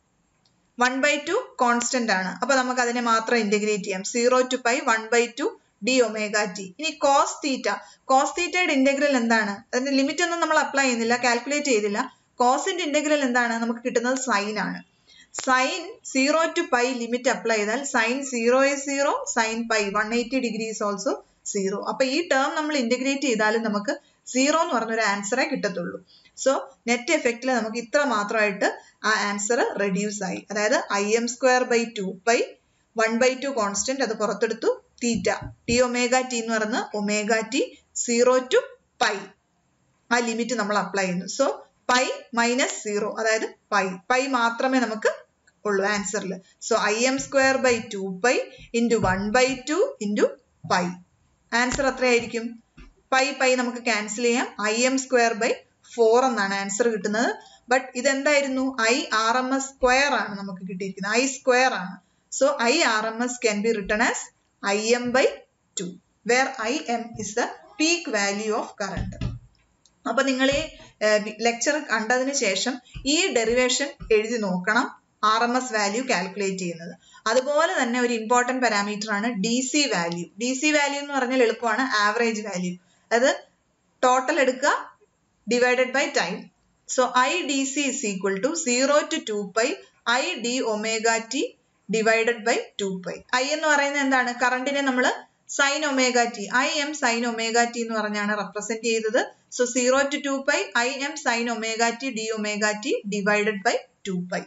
one by two constant ആണ് അപ്പൊ നമുക്ക് അതിനെ മാത്രം integrate ചെയ്യാം zero to pi one by two d omega T ഇനി cos theta cos തീറ്റയുടെ integral എന്താണ് അതിന്റെ ലിമിറ്റ് ഒന്നും നമ്മൾ അപ്ലൈ ചെയ്യുന്നില്ല കാൽക്കുലേറ്റ് ചെയ്തില്ല കോസിന്റെ ഇന്റഗ്രൽ എന്താണ് നമുക്ക് കിട്ടുന്നത് സൈൻ ആണ് sine zero to pi limit apply ചെയ്താൽ sine zero is zero sine pi one eighty degree is also zero അപ്പൊ ഈ ടേം നമ്മൾ ഇന്റഗ്രേറ്റ് ചെയ്താലും നമുക്ക് സീറോ എന്ന് പറഞ്ഞൊരു ആൻസറേ കിട്ടത്തുള്ളൂ സോ നെറ്റ് എഫക്റ്റിൽ നമുക്ക് ഇത്ര മാത്രമായിട്ട് ആ ആൻസർ റെഡ്യൂസ് ആയി അതായത് I M square by two pi one by two constant അത് പുറത്തെടുത്തു തീറ്റ ടി ഒമേഗ ടി എന്ന് പറയുന്ന omega T zero to pi ആ ലിമിറ്റ് നമ്മൾ അപ്ലൈ ചെയ്യുന്നു സോ പൈ മൈനസ് സീറോ അതായത് പൈ പൈ മാത്രമേ നമുക്ക് ഉള്ളൂ ആൻസറിൽ so I M square by two pi into one by two into pi answer എത്രയായിരിക്കും പൈ പൈ നമുക്ക് ക്യാൻസൽ ചെയ്യാം I M square by four എന്നാണ് ആൻസർ കിട്ടുന്നത് ബട്ട് ഇതെന്തായിരുന്നു I R M S square ആണ് നമുക്ക് കിട്ടിയിരിക്കുന്നത് ഐ സ്ക്വയർ ആണ് so I R M S can be written as I M by two where I M is the peak value of current അപ്പൊ നിങ്ങൾ ഈ lecture കണ്ടതിന് ശേഷം ഈ ഡെറിവേഷൻ എഴുതി നോക്കണം R M S value calculate ചെയ്യുന്നത് അതുപോലെ തന്നെ ഒരു ഇമ്പോർട്ടന്റ് പാരാമീറ്റർ ആണ് D C value D C value എന്ന് പറഞ്ഞാൽ എളുപ്പമാണ് ആവറേജ് വാല്യൂ അത് ടോട്ടൽ എടുക്കുക divided by time so I D C is equal to zero to two pi I d omega T divided by two pi I എന്ന് പറയുന്നത് എന്താണ് കറണ്ടിനെ നമ്മൾ sine omega T I M sine omega T എന്ന് പറഞ്ഞാണ് represent ചെയ്തത് so zero to two pi I M sine omega T d omega T divided by two pi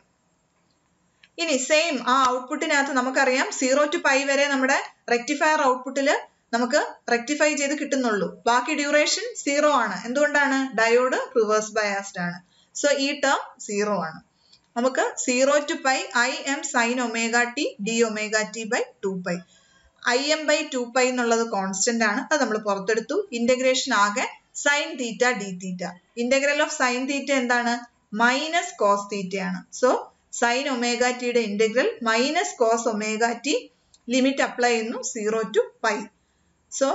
ഇനി same ആ ഔട്ട്പുട്ടിനകത്ത് നമുക്കറിയാം സീറോ ടു പൈ വരെ നമ്മുടെ റെക്ടിഫയർ ഔട്ട്പുട്ടിൽ നമുക്ക് റെക്ടിഫൈ ചെയ്ത് കിട്ടുന്നുള്ളൂ ബാക്കി ഡ്യൂറേഷൻ സീറോ ആണ് എന്തുകൊണ്ടാണ് ഡയോഡ് റിവേഴ്സ് ബയാസ്ഡ് ആണ് സോ ഈ ടേം സീറോ ആണ് നമുക്ക് zero to pi I M sine omega T d omega T by two pi I M by two pi എന്നുള്ളത് കോൺസ്റ്റന്റ് ആണ് അത് നമ്മൾ പുറത്തെടുത്തു ഇന്റഗ്രേഷൻ ആകെ sine theta d theta integral of sine theta എന്താണ് minus cos തീറ്റയാണ് so sine omega ടിയുടെ integral minus cos omega T limit apply ചെയ്യുന്നു സീറോ ടു പൈ സോ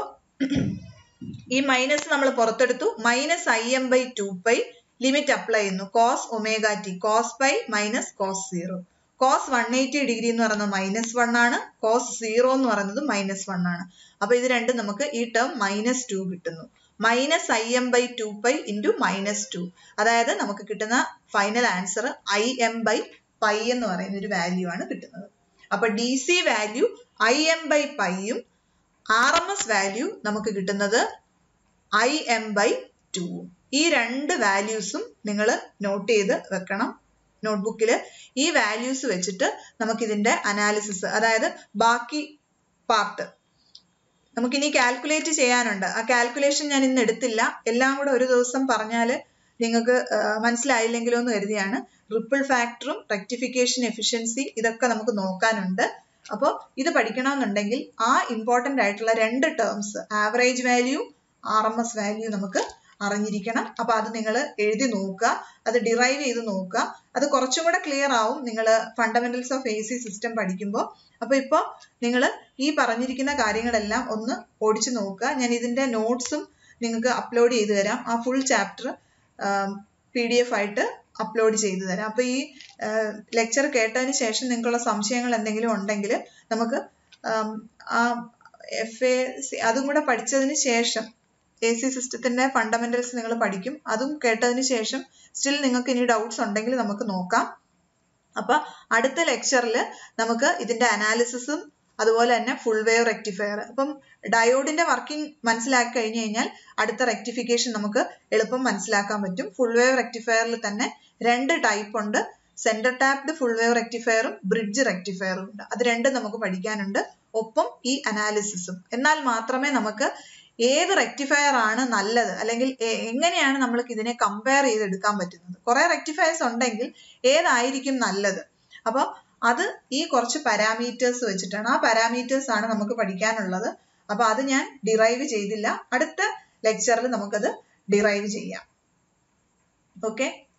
ഈ മൈനസ് നമ്മൾ പുറത്തെടുത്തു minus I M by two pi limit apply ചെയ്യുന്നു cos omega T cos pi minus cos zero cos one eighty degree എന്ന് പറയുന്നത് minus one ആണ് cos zero എന്ന് പറയുന്നത് മൈനസ് വൺ ആണ് അപ്പൊ ഇത് രണ്ടും നമുക്ക് ഈ ടേം മൈനസ് ടു കിട്ടുന്നു minus I M by two pi into minus two അതായത് നമുക്ക് കിട്ടുന്ന final answer I M by pi എന്ന് പറയുന്ന ഒരു വാല്യൂ ആണ് കിട്ടുന്നത് അപ്പൊ D C value I M by പൈയും ആർ എം എസ് വാല്യൂ നമുക്ക് കിട്ടുന്നത് ഐ എം ബൈ ടൂവും ഈ രണ്ട് വാല്യൂസും നിങ്ങൾ നോട്ട് ചെയ്ത് വെക്കണം നോട്ട്ബുക്കിൽ ഈ വാല്യൂസ് വെച്ചിട്ട് നമുക്കിതിന്റെ അനാലിസിസ് അതായത് ബാക്കി പാർട്ട് നമുക്കിനി കാൽക്കുലേറ്റ് ചെയ്യാനുണ്ട് ആ കാൽക്കുലേഷൻ ഞാൻ ഇന്ന് എടുത്തില്ല എല്ലാം കൂടെ ഒരു ദിവസം പറഞ്ഞാൽ നിങ്ങൾക്ക് മനസ്സിലായില്ലെങ്കിലോ എന്ന് കരുതിയാണ് റിപ്പിൾ ഫാക്ടറും റെക്ടിഫിക്കേഷൻ എഫിഷ്യൻസി ഇതൊക്കെ നമുക്ക് നോക്കാനുണ്ട് അപ്പോൾ ഇത് പഠിക്കണമെന്നുണ്ടെങ്കിൽ ആ ഇമ്പോർട്ടൻ്റ് ആയിട്ടുള്ള രണ്ട് terms average value R M S value നമുക്ക് അറിഞ്ഞിരിക്കണം അപ്പൊ അത് നിങ്ങൾ എഴുതി നോക്കുക അത് ഡിറൈവ് ചെയ്ത് നോക്കുക അത് കുറച്ചും കൂടെ ക്ലിയർ ആവും നിങ്ങൾ fundamentals of A C system പഠിക്കുമ്പോൾ അപ്പൊ ഇപ്പോൾ നിങ്ങൾ ഈ പറഞ്ഞിരിക്കുന്ന കാര്യങ്ങളെല്ലാം ഒന്ന് ഓടിച്ചു നോക്കുക ഞാൻ ഇതിന്റെ നോട്ട്സും നിങ്ങൾക്ക് അപ്ലോഡ് ചെയ്തു തരാം ആ full chapter P D F ആയിട്ട് അപ്ലോഡ് ചെയ്തു തരാം അപ്പൊ ഈ ലെക്ചർ കേട്ടതിന് ശേഷം നിങ്ങൾക്കുള്ള സംശയങ്ങൾ എന്തെങ്കിലും ഉണ്ടെങ്കിൽ നമുക്ക് ആ എഫ് എ അതും കൂടെ പഠിച്ചതിന് ശേഷം എ സി സിസ്റ്റത്തിന്റെ ഫണ്ടമെന്റൽസ് നിങ്ങൾ പഠിക്കും അതും കേട്ടതിന് ശേഷം സ്റ്റിൽ നിങ്ങൾക്ക് ഇനി ഡൗട്ട്സ് ഉണ്ടെങ്കിൽ നമുക്ക് നോക്കാം അപ്പൊ അടുത്ത ലെക്ചറിൽ നമുക്ക് ഇതിന്റെ അനാലിസിസും അതുപോലെ തന്നെ ഫുൾ വേവ് റെക്ടിഫയർ അപ്പം ഡയോഡിന്റെ വർക്കിംഗ് മനസ്സിലാക്കി കഴിഞ്ഞു കഴിഞ്ഞാൽ അടുത്ത റെക്ടിഫിക്കേഷൻ നമുക്ക് എളുപ്പം മനസ്സിലാക്കാൻ പറ്റും ഫുൾ വേവ് റെക്ടിഫയറിൽ തന്നെ രണ്ട് ടൈപ്പ് ഉണ്ട് സെന്റർ ടാപ്ഡ് ഫുൾ വേവ് റെക്ടിഫയറും ബ്രിഡ്ജ് റെക്ടിഫയറും ഉണ്ട് അത് രണ്ടും നമുക്ക് പഠിക്കാനുണ്ട് ഒപ്പം ഈ അനാലിസിസും എന്നാൽ മാത്രമേ നമുക്ക് ഏത് റെക്ടിഫയർ ആണ് നല്ലത് അല്ലെങ്കിൽ എങ്ങനെയാണ് നമ്മൾക്ക് ഇതിനെ കമ്പയർ ചെയ്തെടുക്കാൻ പറ്റുന്നത് കുറെ റെക്ടിഫയേഴ്സ് ഉണ്ടെങ്കിൽ ഏതായിരിക്കും നല്ലത് അപ്പോൾ അത് ഈ കുറച്ച് പാരാമീറ്റേഴ്സ് വെച്ചിട്ടാണ് ആ പാരാമീറ്റേഴ്സ് ആണ് നമുക്ക് പഠിക്കാനുള്ളത് അപ്പൊ അത് ഞാൻ ഡിറൈവ് ചെയ്തില്ല അടുത്ത ലെക്ചറിൽ നമുക്കത് ഡിറൈവ് ചെയ്യാം ഓക്കെ